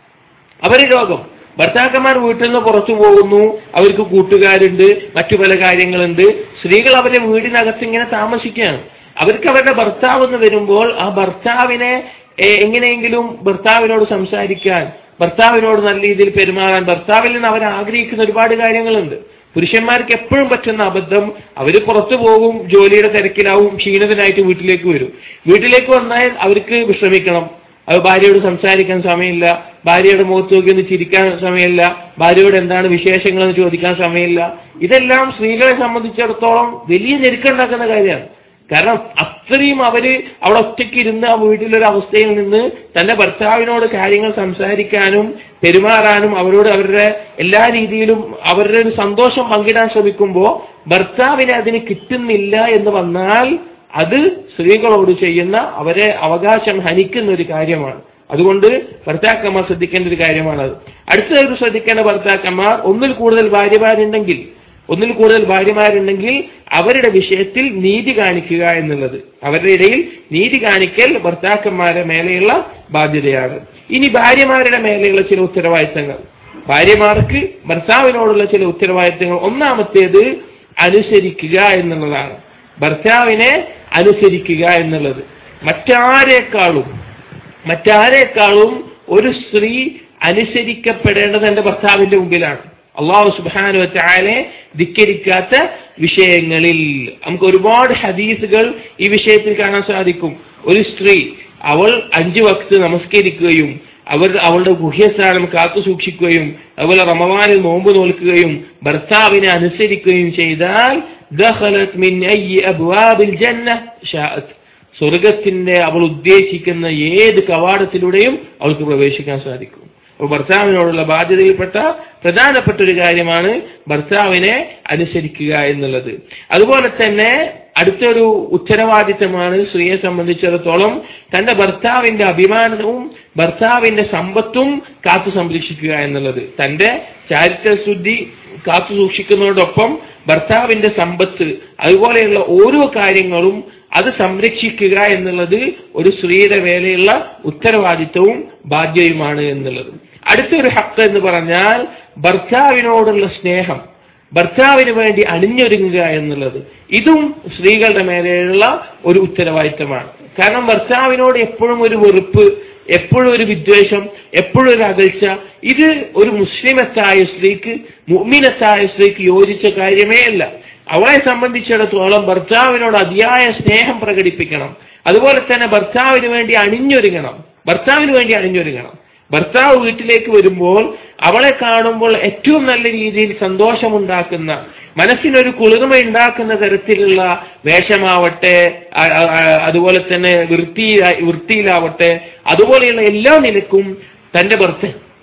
അവരുടെ ലോകം ഭർത്താക്കന്മാർ വീട്ടിൽ നിന്ന് പുറത്തു പോകുന്നു അവർക്ക് കൂട്ടുകാരുണ്ട് മറ്റു പല കാര്യങ്ങളുണ്ട് സ്ത്രീകൾ അവരുടെ വീടിനകത്ത് ഇങ്ങനെ താമസിക്കുകയാണ് അവർക്ക് അവരുടെ ഭർത്താവ് എന്ന് വരുമ്പോൾ ആ ഭർത്താവിനെ എ- എങ്ങനെയെങ്കിലും ഭർത്താവിനോട് സംസാരിക്കാൻ ഭർത്താവിനോട് നല്ല രീതിയിൽ പെരുമാറാൻ ഭർത്താവിൽ നിന്ന് അവർ ആഗ്രഹിക്കുന്ന ഒരുപാട് കാര്യങ്ങളുണ്ട് പുരുഷന്മാർക്ക് എപ്പോഴും പറ്റുന്ന അബദ്ധം അവർ പുറത്തു പോകും ജോലിയുടെ തിരക്കിലാവും ക്ഷീണിതനായിട്ട് വീട്ടിലേക്ക് വരും വീട്ടിലേക്ക് വന്നാൽ അവർക്ക് വിശ്രമിക്കണം അത് ഭാര്യയോട് സംസാരിക്കാൻ സമയമില്ല ഭാര്യയുടെ മുഖത്ത് നോക്കി ഒന്ന് ചിരിക്കാൻ സമയമില്ല ഭാര്യയോട് എന്താണ് വിശേഷങ്ങൾ എന്ന് ചോദിക്കാൻ സമയമില്ല ഇതെല്ലാം സ്ത്രീകളെ സംബന്ധിച്ചിടത്തോളം വലിയ ഞെരുക്കുണ്ടാക്കുന്ന കാര്യമാണ് കാരണം അത്രയും അവര് അവിടെ ഒറ്റയ്ക്ക് ഇരുന്ന് ആ വീട്ടിലൊരു അവസ്ഥയിൽ നിന്ന് തന്റെ ഭർത്താവിനോട് കാര്യങ്ങൾ സംസാരിക്കാനും പെരുമാറാനും അവരോട് അവരുടെ എല്ലാ രീതിയിലും അവരുടെ ഒരു സന്തോഷം പങ്കിടാൻ ശ്രമിക്കുമ്പോൾ ഭർത്താവിനെ അതിന് കിട്ടുന്നില്ല എന്ന് വന്നാൽ അത് സ്ത്രീകളോട് ചെയ്യുന്ന അവരെ അവകാശം ഹനിക്കുന്ന ഒരു കാര്യമാണ് അതുകൊണ്ട് ഭർത്താക്കന്മാർ ശ്രദ്ധിക്കേണ്ട ഒരു കാര്യമാണ് അത് അടുത്തതൊരു ശ്രദ്ധിക്കേണ്ട ഭർത്താക്കന്മാർ ഒന്നിൽ കൂടുതൽ ഭാര്യമാരുണ്ടെങ്കിൽ ഒന്നിൽ കൂടുതൽ ഭാര്യമാരുണ്ടെങ്കിൽ അവരുടെ വിഷയത്തിൽ നീതി കാണിക്കുക എന്നുള്ളത് അവരുടെ ഇടയിൽ നീതി കാണിക്കൽ ഭർത്താക്കന്മാരുടെ മേലെയുള്ള ബാധ്യതയാണ് ഇനി ഭാര്യമാരുടെ മേലെയുള്ള ചില ഉത്തരവാദിത്തങ്ങൾ ഭാര്യമാർക്ക് ഭർത്താവിനോടുള്ള ചില ഉത്തരവാദിത്തങ്ങൾ ഒന്നാമത്തേത് അനുസരിക്കുക എന്നുള്ളതാണ് ഭർത്താവിനെ അനുസരിക്കുക എന്നുള്ളത് മറ്റാരേക്കാളും മറ്റാരേക്കാളും ഒരു സ്ത്രീ അനുസരിക്കപ്പെടേണ്ടത് എന്റെ ഭർത്താവിന്റെ മുമ്പിലാണ് അള്ളാഹു സുബാനു വച്ചാലെ ധിക്കരിക്കാത്ത വിഷയങ്ങളിൽ നമുക്ക് ഒരുപാട് ഹദീസുകൾ ഈ വിഷയത്തിൽ കാണാൻ സാധിക്കും ഒരു സ്ത്രീ അവൾ അഞ്ചു വക്ത് നമസ്കരിക്കുകയും അവർ അവളുടെ ഗുഹ്യസ്ഥാനം കാത്തു സൂക്ഷിക്കുകയും അതുപോലെ റമവാനിൽ നോമ്പ് നോൽക്കുകയും ഭർത്താവിനെ അനുസരിക്കുകയും ചെയ്താൽ ദഖലത് മിൻ അയ്യി അബ്വാബിൽ ജന്ന ഷാഅത്ത് സ്വർഗത്തിന്റെ അവൾ ഉദ്ദേശിക്കുന്ന ഏത് കവാടത്തിലൂടെയും അവൾക്ക് പ്രവേശിക്കാൻ സാധിക്കും അപ്പോൾ ഭർത്താവിനോടുള്ള ബാധ്യതയിൽപ്പെട്ട പ്രധാനപ്പെട്ട ഒരു കാര്യമാണ് ഭർത്താവിനെ അനുസരിക്കുക എന്നുള്ളത് അതുപോലെ തന്നെ അടുത്തൊരു ഉത്തരവാദിത്തമാണ് സ്ത്രീയെ സംബന്ധിച്ചിടത്തോളം തന്റെ ഭർത്താവിന്റെ അഭിമാനവും ഭർത്താവിന്റെ സമ്പത്തും കാത്തു സംരക്ഷിക്കുക എന്നുള്ളത് തന്റെ ചാരിത്ര ശുദ്ധി കാത്തു സൂക്ഷിക്കുന്നതോടൊപ്പം ഭർത്താവിന്റെ സമ്പത്ത് അതുപോലെയുള്ള ഓരോ കാര്യങ്ങളും അത് സംരക്ഷിക്കുക എന്നുള്ളത് ഒരു സ്ത്രീയുടെ മേലെയുള്ള ഉത്തരവാദിത്വവും ബാധ്യതയുമാണ് എന്നുള്ളത് അടുത്തൊരു ഹക്ക് എന്ന് പറഞ്ഞാൽ ഭർത്താവിനോടുള്ള സ്നേഹം ഭർത്താവിന് വേണ്ടി അണിഞ്ഞൊരുങ്ങുക എന്നുള്ളത് ഇതും സ്ത്രീകളുടെ മേലെയുള്ള ഒരു ഉത്തരവാദിത്തമാണ് കാരണം ഭർത്താവിനോട് എപ്പോഴും ഒരു വെറുപ്പ് എപ്പോഴും ഒരു വിദ്വേഷം എപ്പോഴും ഒരു അകൽച്ച ഇത് ഒരു മുസ്ലിമത്തായ സ്ത്രീക്ക് മുഅ്മിനത്തായ സ്ത്രീക്ക് യോജിച്ച കാര്യമേ അല്ല അവളെ സംബന്ധിച്ചിടത്തോളം ഭർത്താവിനോട് അതിയായ സ്നേഹം പ്രകടിപ്പിക്കണം അതുപോലെ തന്നെ ഭർത്താവിന് വേണ്ടി അണിഞ്ഞൊരുങ്ങണം ഭർത്താവിന് വേണ്ടി അണിഞ്ഞൊരുങ്ങണം ഭർത്താവ് വീട്ടിലേക്ക് വരുമ്പോൾ അവളെ കാണുമ്പോൾ ഏറ്റവും നല്ല രീതിയിൽ സന്തോഷമുണ്ടാക്കുന്ന മനസ്സിനൊരു കുളിർമ ഉണ്ടാക്കുന്ന തരത്തിലുള്ള വേഷമാവട്ടെ ആ- ആ- ആ- അതുപോലെ തന്നെ വൃത്തി വൃത്തിയിലാവട്ടെ അതുപോലെയുള്ള എല്ലാ നിലക്കും തന്റെ ഭർത്ത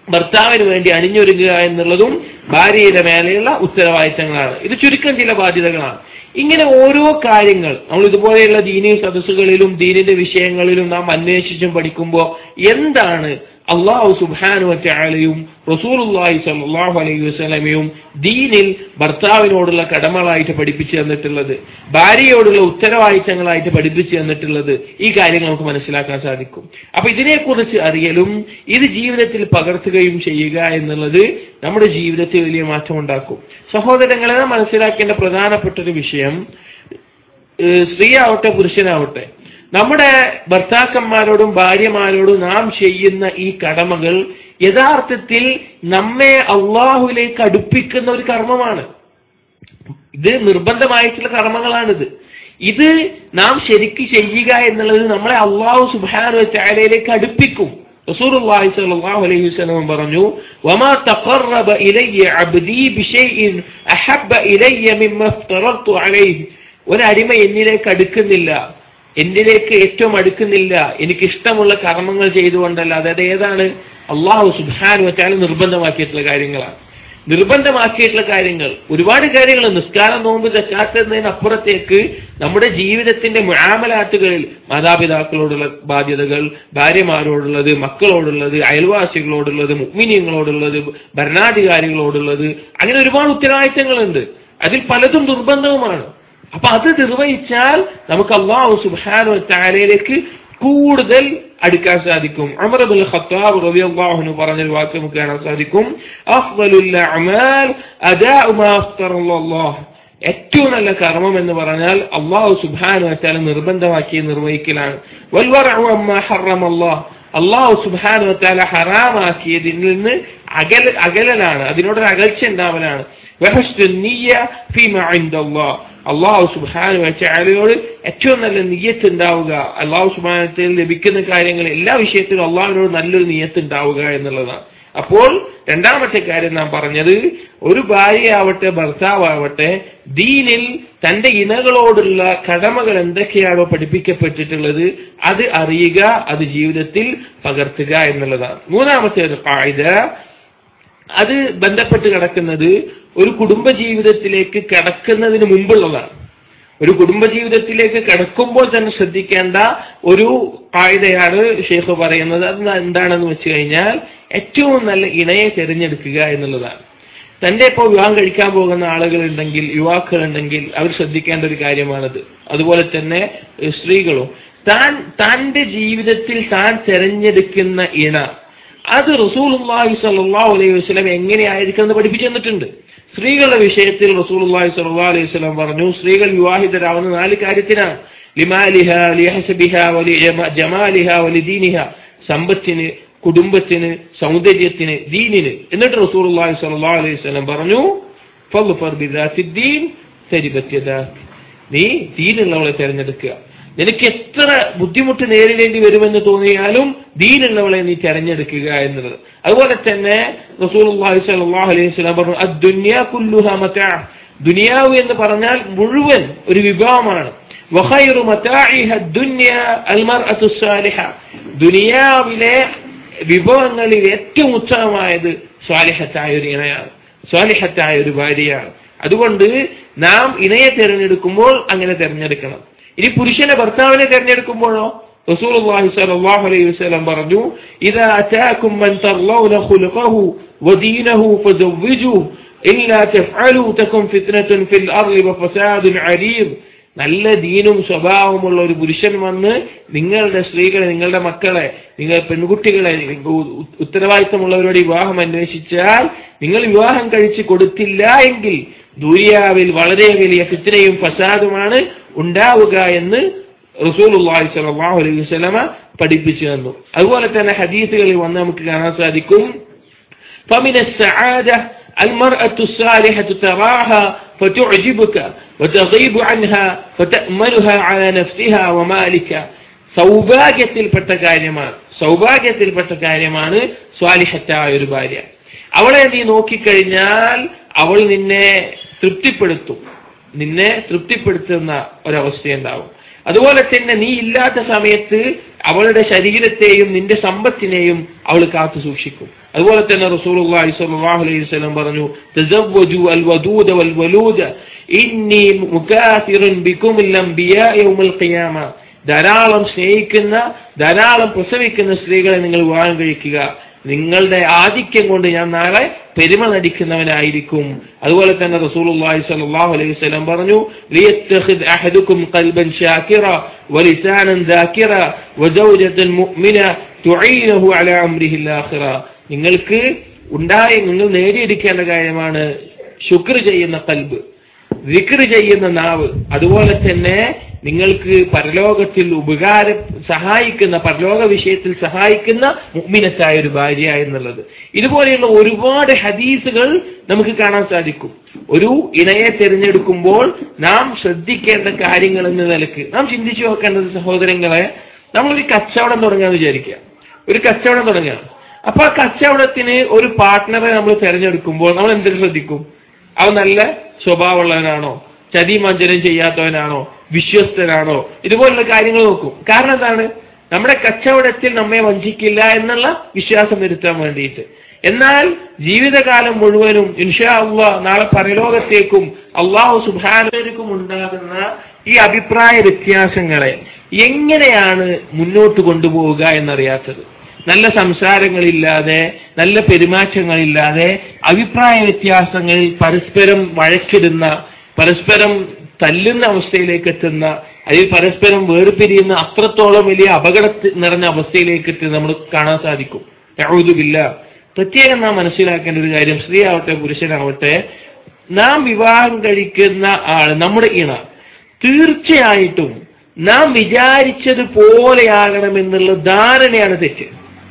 ഭർത്താവിന് വേണ്ടി അണിഞ്ഞൊരുങ്ങുക എന്നുള്ളതും ഭാര്യയുടെ മേലെയുള്ള ഉത്തരവാദിത്തങ്ങളാണ് ഇത് ചുരുക്കം ചില ബാധ്യതകളാണ് ഇങ്ങനെ ഓരോ കാര്യങ്ങൾ നമ്മൾ ഇതുപോലെയുള്ള ദീനി സദസ്സുകളിലും ദീനിന്റെ വിഷയങ്ങളിലും നാം അന്വേഷിച്ചും പഠിക്കുമ്പോൾ എന്താണ് അള്ളാഹു സുബാനു വറ്റാലയും റസൂലുല്ലാഹി സല്ലാഹു അലൈഹി വസ്ലമയും ദീനിൽ ഭർത്താവിനോടുള്ള കടമകളായിട്ട് പഠിപ്പിച്ചു തന്നിട്ടുള്ളത് ഭാര്യയോടുള്ള ഉത്തരവാദിത്തങ്ങളായിട്ട് പഠിപ്പിച്ചു തന്നിട്ടുള്ളത് ഈ കാര്യങ്ങൾ നമുക്ക് മനസ്സിലാക്കാൻ സാധിക്കും അപ്പൊ ഇതിനെക്കുറിച്ച് അറിയലും ഇത് ജീവിതത്തിൽ പകർത്തുകയും ചെയ്യുക എന്നുള്ളത് നമ്മുടെ ജീവിതത്തിൽ വലിയ മാറ്റം ഉണ്ടാക്കും സഹോദരങ്ങളെ നാം മനസ്സിലാക്കേണ്ട പ്രധാനപ്പെട്ട ഒരു വിഷയം ഏഹ് സ്ത്രീ ആവട്ടെ പുരുഷനാവട്ടെ നമ്മുടെ ഭർത്താക്കന്മാരോടും ഭാര്യമാരോടും നാം ചെയ്യുന്ന ഈ കടമകൾ യഥാർത്ഥത്തിൽ നമ്മെ അള്ളാഹുലേക്ക് അടുപ്പിക്കുന്ന ഒരു കർമ്മമാണ് ഇത് നിർബന്ധമായിട്ടുള്ള കർമ്മങ്ങളാണിത് ഇത് നാം ശരിക്ക് ചെയ്യുക എന്നുള്ളത് നമ്മളെ അള്ളാഹു സുബാനു ചായലയിലേക്ക് അടുപ്പിക്കും റസൂലുള്ളാഹി സ്വല്ലല്ലാഹു അലൈഹി വസല്ലം പറഞ്ഞു വമാ തഖറബ ഇലയ്യ അബ്ദി ബിശൈഇൻ അഹബ്ബ ഇലയ്യ മിമ്മ ഇഫ്തറത്തു അലൈഹി ഒരു അടിമ എന്നിലേക്ക് അടുക്കുന്നില്ല എന്നിലേക്ക് ഏറ്റവും അടുക്കുന്നില്ല എനിക്ക് ഇഷ്ടമുള്ള കർമ്മങ്ങൾ ചെയ്തുകൊണ്ടല്ല അതായത് ഏതാണ് അള്ളാഹു സുബാനു വച്ചാൽ നിർബന്ധമാക്കിയിട്ടുള്ള കാര്യങ്ങളാണ് നിർബന്ധമാക്കിയിട്ടുള്ള കാര്യങ്ങൾ ഒരുപാട് കാര്യങ്ങൾ നിസ്കാരം നോമ്പ് തെറ്റാത്തതിന് അപ്പുറത്തേക്ക് നമ്മുടെ ജീവിതത്തിന്റെ മുഴാമലാറ്റുകളിൽ മാതാപിതാക്കളോടുള്ള ബാധ്യതകൾ ഭാര്യമാരോടുള്ളത് മക്കളോടുള്ളത് അയൽവാസികളോടുള്ളത് മുഗ്മിനിയങ്ങളോടുള്ളത് ഭരണാധികാരികളോടുള്ളത് അങ്ങനെ ഒരുപാട് ഉത്തരവാദിത്തങ്ങളുണ്ട് അതിൽ പലതും നിർബന്ധവുമാണ് അപ്പൊ അത് നിർവഹിച്ചാൽ നമുക്ക് അള്ളാഹു സുബാനു താലയിലേക്ക് കൂടുതൽ അടുക്കാൻ സാധിക്കും അമറബുൽ ഖത്താബ് റളിയല്ലാഹു പറഞ്ഞൊരു വാക്ക് നമുക്ക് കാണാൻ സാധിക്കും അഫ്ദലുൽ അഅമാൽ അദാഉ മാ അഫ്തറല്ലാഹ് ഏറ്റവും നല്ല കർമ്മം എന്ന് പറഞ്ഞാൽ അള്ളാഹു സുബാനു വച്ചാൽ നിർബന്ധമാക്കി നിർവഹിക്കലാണ് വൽവറഉ അമ്മാ ഹറമല്ലാഹ് അള്ളാഹു സുബാനു വച്ചാല ഹറാമാക്കിയതിൽ നിന്ന് അകല അകലലാണ് അതിനോടൊരു അകൽച്ച ഉണ്ടാവലാണ് അള്ളാഹു സുബാനു വച്ചാലയോട് ഏറ്റവും നല്ല നീയത്ത് ഉണ്ടാവുക അള്ളാഹു സുബാനത്തിൽ ലഭിക്കുന്ന കാര്യങ്ങൾ എല്ലാ വിഷയത്തിലും അള്ളാഹുവിനോട് നല്ലൊരു നീയത്ത് ഉണ്ടാവുക എന്നുള്ളതാണ് അപ്പോൾ രണ്ടാമത്തെ കാര്യം നാം പറഞ്ഞത് ഒരു ഭാര്യയാവട്ടെ ഭർത്താവട്ടെ ദീനിൽ തന്റെ ഇണകളോടുള്ള കടമകൾ എന്തൊക്കെയാണോ പഠിപ്പിക്കപ്പെട്ടിട്ടുള്ളത് അത് അറിയുക അത് ജീവിതത്തിൽ പകർത്തുക എന്നുള്ളതാണ് മൂന്നാമത്തെ ഒരു കായിക അത് ബന്ധപ്പെട്ട് കിടക്കുന്നത് ഒരു കുടുംബ ജീവിതത്തിലേക്ക് കടക്കുന്നതിന് മുമ്പുള്ളതാണ് ഒരു കുടുംബ ജീവിതത്തിലേക്ക് കടക്കുമ്പോൾ തന്നെ ശ്രദ്ധിക്കേണ്ട ഒരു കായികയാണ് ഷെയ്ഖ് പറയുന്നത് അത് എന്താണെന്ന് വെച്ച് കഴിഞ്ഞാൽ ഏറ്റവും നല്ല ഇണയെ തിരഞ്ഞെടുക്കുക എന്നുള്ളതാണ് തന്റെ ഇപ്പോൾ വിവാഹം കഴിക്കാൻ പോകുന്ന ആളുകളുണ്ടെങ്കിൽ യുവാക്കളുണ്ടെങ്കിൽ അവർ ശ്രദ്ധിക്കേണ്ട ഒരു കാര്യമാണത് അതുപോലെ തന്നെ സ്ത്രീകളും താൻ തന്റെ ജീവിതത്തിൽ താൻ തിരഞ്ഞെടുക്കുന്ന ഇണ അത് റസൂലുള്ളാഹി സ്വല്ലല്ലാഹു അലൈഹി വസല്ലം എങ്ങനെയായിരിക്കും എന്ന് പഠിപ്പിച്ചു തന്നിട്ടുണ്ട് സ്ത്രീകളുടെ വിഷയത്തിൽ റസൂലുള്ളാഹി സ്വല്ലല്ലാഹു അലൈഹി വസല്ലം പറഞ്ഞു സ്ത്രീകൾ വിവാഹിതരാവുന്ന നാല് കാര്യത്തിനാണ് ലിമാലിഹ ലിഹസബിഹ വലി ജമാലിഹ വലിദീനിഹ സമ്പത്തിന് കുടുംബത്തിന് സൗന്ദര്യത്തിന് ദീനിന് എന്നിട്ട് റസൂലുള്ളാഹി സ്വല്ലല്ലാഹു അലൈഹി വസല്ലം പറഞ്ഞു ഫദ്ഫർ ബിദാത്തിദ്ദീൻ തരിബത്യദാക് നീ ദീനുള്ളവളെ തിരഞ്ഞെടുക്കുക നിനക്ക് എത്ര ബുദ്ധിമുട്ട് നേരിടേണ്ടി വരുമെന്ന് തോന്നിയാലും ദീനുള്ളവളെ നീ തെരഞ്ഞെടുക്കുക എന്നുള്ളത് അതുപോലെ തന്നെ റസൂലുള്ളാഹി സ്വല്ലല്ലാഹു അലൈഹി വസല്ലം പറഞ്ഞു അദ്ദുനിയ കുല്ലുഹ മതാ ദുനിയാവ് എന്ന് പറഞ്ഞാൽ മുഴുവൻ ഒരു വിഭവമാണ് വഖൈറു മതാഇഹ ദുനിയ അൽ മർഅതു സാലിഹ ദുനിയാവിലെ വിഭവങ്ങളിൽ ഏറ്റവും ഉത്തമമായത് സ്വാലിഹത്തായ ഒരു ഇണയാണ് സ്വാലിഹത്തായ ഒരു ഭാര്യയാണ് അതുകൊണ്ട് നാം ഇണയെ തിരഞ്ഞെടുക്കുമ്പോൾ അങ്ങനെ തിരഞ്ഞെടുക്കണം ഇനി പുരുഷനെ ഭർത്താവിനെ തിരഞ്ഞെടുക്കുമ്പോഴോ റസൂലുള്ളാഹി സ്വല്ലല്ലാഹു അലൈഹി വസല്ലം പറഞ്ഞു ഇദാ അതാകും മൻ തർലൗന ഖുലുഖഹു വദീനഹു ഫസവ്വിജുഹു ഇല്ലാ തഫ്അലു തകും ഫിത്നത്തുൻ ഫിൽ അർളി വഫസാദുൻ അരീദ് നല്ല ദീനും സ്വഭാവമുള്ള ഒരു പുരുഷൻ വന്ന് നിങ്ങളുടെ സ്ത്രീകളെ നിങ്ങളുടെ മക്കളെ നിങ്ങൾ പെൺകുട്ടികളെ ഉത്തരവാദിത്തമുള്ളവരോട് വിവാഹം അന്വേഷിച്ചാൽ നിങ്ങൾ വിവാഹം കഴിച്ച് കൊടുത്തില്ല എങ്കിൽ ദുരിയാവിൽ വളരെ വലിയ ഫിത്നയും ഫസാദുമാണ് ഉണ്ടാവുക എന്ന് റസൂലുള്ളാഹി സ്വല്ലല്ലാഹു അലൈഹി വസല്ലമ പഠിപ്പിച്ചു തന്നു അതുപോലെ തന്നെ ഹദീസുകളിൽ വന്ന് നമുക്ക് കാണാൻ സാധിക്കും فمن السعادة المرأة الصالحة تراها فتعجبك وتغيب عنها فتأملها على نفسها ومالك സൗഭാഗ്യത്തിൽപ്പെട്ട കാര്യമാണ് സൗഭാഗ്യത്തിൽപ്പെട്ട കാര്യമാണ് സ്വാലിഹത്തായ ഒരു ഭാര്യ അവളെ നീ നോക്കിക്കഴിഞ്ഞാൽ അവൾ നിന്നെ തൃപ്തിപ്പെടുത്തും നിന്നെ തൃപ്തിപ്പെടുത്തുന്ന ഒരവസ്ഥയുണ്ടാവും അതുപോലെ തന്നെ നീ ഇല്ലാത്ത സമയത്ത് അവളുടെ ശരീരത്തെയും നിന്റെ സമ്പത്തിനെയും അവൾ കാത്തു സൂക്ഷിക്കും അതുപോലെ തന്നെ റസൂലുള്ളാഹി സ്വല്ലല്ലാഹു അലൈഹി വസല്ലം പറഞ്ഞു തസവ്വജു അൽ വദൂദ വൽ വലൂദ ഇന്നി മുകാതിറുൻ ബികുമിൽ അംബിയാ യൗമൽ ഖിയാമ ധാരാളം സ്നേഹിക്കുന്ന ധാരാളം പ്രസവിക്കുന്ന സ്ത്രീകളെ നിങ്ങൾ വിവാഹം കഴിക്കുക നിങ്ങളുടെ ആധിക്യം കൊണ്ട് ഞാൻ നാളെ പെരുമ നടിക്കുന്നവനായിരിക്കും അതുപോലെ തന്നെ റസൂലുള്ളാഹി സ്വല്ലല്ലാഹു അലൈഹി വസല്ലം പറഞ്ഞു ലിയത്തഖിദ് അഹദുക്കും ഖൽബൻ ഷാകിറ വലിസാനൻ ദാകിറ വസൗജതൻ മുഅ്മിന തുഈനഹു അലാ അംരിഹിൽ ആഖിറ നിങ്ങൾക്ക് ഉണ്ടായി നിങ്ങൾ നേടിയെടുക്കേണ്ട കാര്യമാണ് ശുക്ർ ചെയ്യുന്ന കൽബ് വിക്ർ ചെയ്യുന്ന നാവ് അതുപോലെ തന്നെ നിങ്ങൾക്ക് പരലോകത്തിൽ ഉപകാര സഹായിക്കുന്ന പരലോക വിഷയത്തിൽ സഹായിക്കുന്ന മുഗ്മിനത്തായ ഒരു ഭാര്യ എന്നുള്ളത് ഇതുപോലെയുള്ള ഒരുപാട് ഹദീസുകൾ നമുക്ക് കാണാൻ സാധിക്കും ഒരു ഇണയെ തിരഞ്ഞെടുക്കുമ്പോൾ നാം ശ്രദ്ധിക്കേണ്ട കാര്യങ്ങൾ എന്ന നിലക്ക് നാം ചിന്തിച്ചു നോക്കേണ്ടത് സഹോദരങ്ങളെ നമ്മളൊരു കച്ചവടം തുടങ്ങാന്ന് വിചാരിക്കുക ഒരു കച്ചവടം തുടങ്ങുക അപ്പൊ ആ കച്ചവടത്തിന് ഒരു പാർട്ട്ണറെ നമ്മൾ തിരഞ്ഞെടുക്കുമ്പോൾ നമ്മൾ എന്തൊരു ശ്രദ്ധിക്കും അവൻ നല്ല സ്വഭാവമുള്ളവനാണോ ചതിമഞ്ജനം ചെയ്യാത്തവനാണോ വിശ്വസ്തനാണോ ഇതുപോലുള്ള കാര്യങ്ങൾ നോക്കും കാരണം എന്താണ് നമ്മുടെ കച്ചവടത്തിൽ നമ്മെ വഞ്ചിക്കില്ല എന്നുള്ള വിശ്വാസം വരുത്താൻ വേണ്ടിയിട്ട് എന്നാൽ ജീവിതകാലം മുഴുവനും ഇൻഷാ അള്ളാ നാളെ പരലോകത്തേക്കും അള്ളാഹു സുബാനക്കും ഉണ്ടാകുന്ന ഈ അഭിപ്രായ വ്യത്യാസങ്ങളെ എങ്ങനെയാണ് മുന്നോട്ട് കൊണ്ടുപോവുക എന്നറിയാത്തത് നല്ല സംസാരങ്ങളില്ലാതെ നല്ല പെരുമാറ്റങ്ങളില്ലാതെ അഭിപ്രായ വ്യത്യാസങ്ങളിൽ പരസ്പരം വഴക്കിടുന്ന പരസ്പരം തല്ലുന്ന അവസ്ഥയിലേക്ക് എത്തുന്ന അതിൽ പരസ്പരം വേർപിരിയുന്ന അത്രത്തോളം വലിയ അപകടത്തിൽ നിറഞ്ഞ അവസ്ഥയിലേക്ക് എത്തുന്ന നമ്മൾ കാണാൻ സാധിക്കും യഹൂദുബില്ല പ്രത്യേകം നാം മനസ്സിലാക്കേണ്ട ഒരു കാര്യം സ്ത്രീ ആവട്ടെ പുരുഷനാവട്ടെ നാം വിവാഹം കഴിക്കുന്ന ആള് നമ്മുടെ ഇണ തീർച്ചയായിട്ടും നാം വിചാരിച്ചത് പോലെയാകണമെന്നുള്ള ധാരണയാണ് തെറ്റ്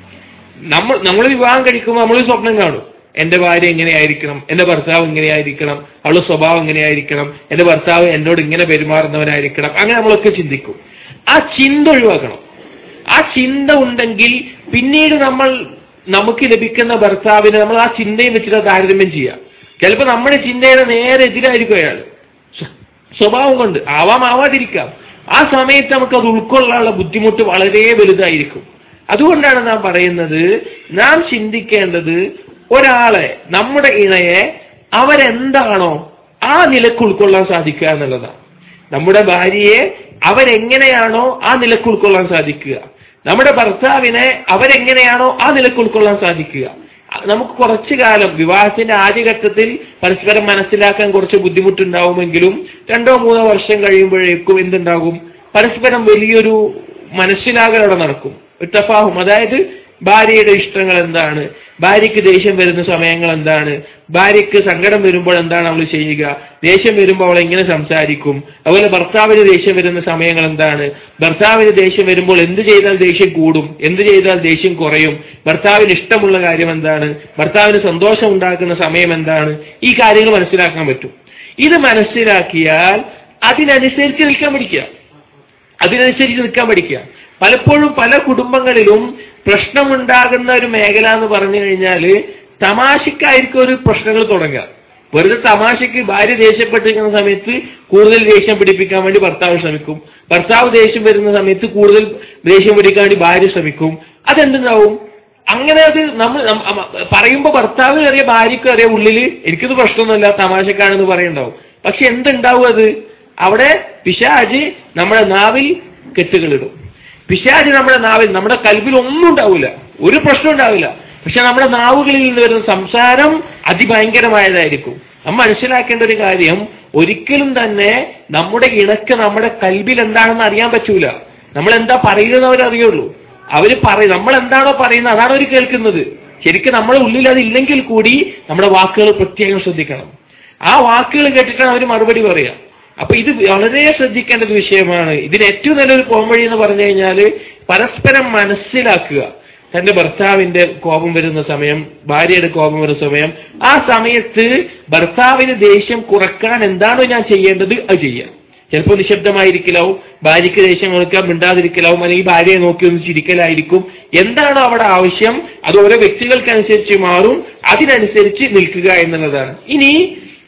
നമ്മൾ നമ്മൾ വിവാഹം കഴിക്കുമ്പോൾ നമ്മൾ സ്വപ്നം കാണും എന്റെ ഭാര്യ എങ്ങനെയായിരിക്കണം എന്റെ ഭർത്താവ് ഇങ്ങനെയായിരിക്കണം അവളുടെ സ്വഭാവം എങ്ങനെയായിരിക്കണം എന്റെ ഭർത്താവ് എന്നോട് ഇങ്ങനെ പെരുമാറുന്നവനായിരിക്കണം അങ്ങനെ നമ്മളൊക്കെ ചിന്തിക്കും ആ ചിന്ത ഒഴിവാക്കണം ആ ചിന്ത ഉണ്ടെങ്കിൽ പിന്നീട് നമ്മൾ നമുക്ക് ലഭിക്കുന്ന ഭർത്താവിനെ നമ്മൾ ആ ചിന്തയും വെച്ചിട്ട് താരതമ്യം ചെയ്യാം ചിലപ്പോൾ നമ്മുടെ ചിന്തയുടെ നേരെ എതിരായിരിക്കും അയാൾ സ്വ- സ്വഭാവം കൊണ്ട് ആവാം ആവാതിരിക്കാം ആ സമയത്ത് നമുക്ക് അത് ഉൾക്കൊള്ളാനുള്ള ബുദ്ധിമുട്ട് വളരെ വലുതായിരിക്കും അതുകൊണ്ടാണ് നാം പറയുന്നത് നാം ചിന്തിക്കേണ്ടത് ഒരാളെ നമ്മുടെ ഇണയെ അവരെന്താണോ ആ നിലക്ക് ഉൾക്കൊള്ളാൻ സാധിക്കുക എന്നുള്ളതാണ് നമ്മുടെ ഭാര്യയെ അവരെങ്ങനെയാണോ ആ നിലക്ക് ഉൾക്കൊള്ളാൻ സാധിക്കുക നമ്മുടെ ഭർത്താവിനെ അവരെങ്ങനെയാണോ ആ നിലക്ക് ഉൾക്കൊള്ളാൻ സാധിക്കുക നമുക്ക് കുറച്ചു കാലം വിവാഹത്തിന്റെ ആദ്യഘട്ടത്തിൽ പരസ്പരം മനസ്സിലാക്കാൻ കുറച്ച് ബുദ്ധിമുട്ടുണ്ടാവുമെങ്കിലും രണ്ടോ മൂന്നോ വർഷം കഴിയുമ്പോഴേക്കും എന്തുണ്ടാകും പരസ്പരം വലിയൊരു മനസ്സിലാകൽ അവിടെ നടക്കും ഒരു തഫാഹും അതായത് ഭാര്യയുടെ ഇഷ്ടങ്ങൾ എന്താണ് ഭാര്യയ്ക്ക് ദേഷ്യം വരുന്ന സമയങ്ങൾ എന്താണ് ഭാര്യയ്ക്ക് സങ്കടം വരുമ്പോൾ എന്താണ് അവൾ ചെയ്യുക ദേഷ്യം വരുമ്പോൾ അവൾ എങ്ങനെ സംസാരിക്കും അതുപോലെ ഭർത്താവിന് ദേഷ്യം വരുന്ന സമയങ്ങൾ എന്താണ് ഭർത്താവിന് ദേഷ്യം വരുമ്പോൾ എന്ത് ചെയ്താൽ ദേഷ്യം കൂടും എന്ത് ചെയ്താൽ ദേഷ്യം കുറയും ഭർത്താവിന് ഇഷ്ടമുള്ള കാര്യം എന്താണ് ഭർത്താവിന് സന്തോഷം ഉണ്ടാക്കുന്ന സമയം എന്താണ് ഈ കാര്യങ്ങൾ മനസ്സിലാക്കാൻ പറ്റും ഇത് മനസ്സിലാക്കിയാൽ അതിനനുസരിച്ച് നിൽക്കാൻ പഠിക്കുക അതിനനുസരിച്ച് നിൽക്കാൻ പഠിക്കുക പലപ്പോഴും പല കുടുംബങ്ങളിലും പ്രശ്നമുണ്ടാകുന്ന ഒരു മേഖല എന്ന് പറഞ്ഞു കഴിഞ്ഞാൽ തമാശക്കായിരിക്കും ഒരു പ്രശ്നങ്ങൾ തുടങ്ങുക വെറുതെ തമാശക്ക് ഭാര്യ ദേഷ്യപ്പെട്ടിരിക്കുന്ന സമയത്ത് കൂടുതൽ ദേഷ്യം പിടിപ്പിക്കാൻ വേണ്ടി ഭർത്താവ് ശ്രമിക്കും ഭർത്താവ് ദേഷ്യം വരുന്ന സമയത്ത് കൂടുതൽ ദേഷ്യം പിടിക്കാൻ വേണ്ടി ഭാര്യ ശ്രമിക്കും അതെന്തുണ്ടാവും അങ്ങനെ അത് നമ്മൾ നം- അമ- പറയുമ്പോ ഭർത്താവിന് അറിയാം ഭാര്യയ്ക്കും അറിയാം ഉള്ളില് എനിക്കിത് പ്രശ്നമൊന്നുമില്ല തമാശക്കാണെന്ന് പറയുണ്ടാവും പക്ഷെ എന്തുണ്ടാവും അത് അവിടെ പിശാജ് നമ്മുടെ നാവിൽ കെട്ടുകളിടും പിശാജ് നമ്മുടെ നാവിൽ നമ്മുടെ കൽവിൽ ഒന്നും ഉണ്ടാവില്ല ഒരു പ്രശ്നം ഉണ്ടാവില്ല പക്ഷെ നമ്മുടെ നാവുകളിൽ നിന്ന് വരുന്ന സംസാരം അതിഭയങ്കരമായതായിരിക്കും നാം മനസ്സിലാക്കേണ്ട ഒരു കാര്യം ഒരിക്കലും തന്നെ നമ്മുടെ ഇണക്ക് നമ്മുടെ കൽവിൽ എന്താണെന്ന് അറിയാൻ പറ്റൂല നമ്മൾ എന്താ പറയുന്നത് അവരറിയുള്ളൂ അവര് പറയും നമ്മൾ എന്താണോ പറയുന്നത് അതാണ് അവർ കേൾക്കുന്നത് ശരിക്കും നമ്മുടെ ഉള്ളിൽ അതില്ലെങ്കിൽ കൂടി നമ്മുടെ വാക്കുകൾ പ്രത്യേകം ശ്രദ്ധിക്കണം ആ വാക്കുകൾ കേട്ടിട്ടാണ് അവർ മറുപടി പറയുക അപ്പൊ ഇത് വളരെ ശ്രദ്ധിക്കേണ്ട ഒരു വിഷയമാണ് ഇതിന് ഏറ്റവും നല്ലൊരു പോംവഴി എന്ന് പറഞ്ഞു കഴിഞ്ഞാൽ പരസ്പരം മനസ്സിലാക്കുക തന്റെ ഭർത്താവിന്റെ കോപം വരുന്ന സമയം ഭാര്യയുടെ കോപം വരുന്ന സമയം ആ സമയത്ത് ഭർത്താവിന് ദേഷ്യം കുറക്കാൻ എന്താണോ ഞാൻ ചെയ്യേണ്ടത് അത് ചെയ്യാം ചിലപ്പോൾ നിശബ്ദമായിരിക്കലാവും ഭാര്യയ്ക്ക് ദേഷ്യം കൊടുക്കാൻ മിണ്ടാതിരിക്കലാവും അല്ലെങ്കിൽ ഭാര്യയെ നോക്കി ഒന്ന് ചിരിക്കലായിരിക്കും എന്താണോ അവിടെ ആവശ്യം അത് ഓരോ വ്യക്തികൾക്കനുസരിച്ച് മാറും അതിനനുസരിച്ച് നിൽക്കുക എന്നുള്ളതാണ് ഇനി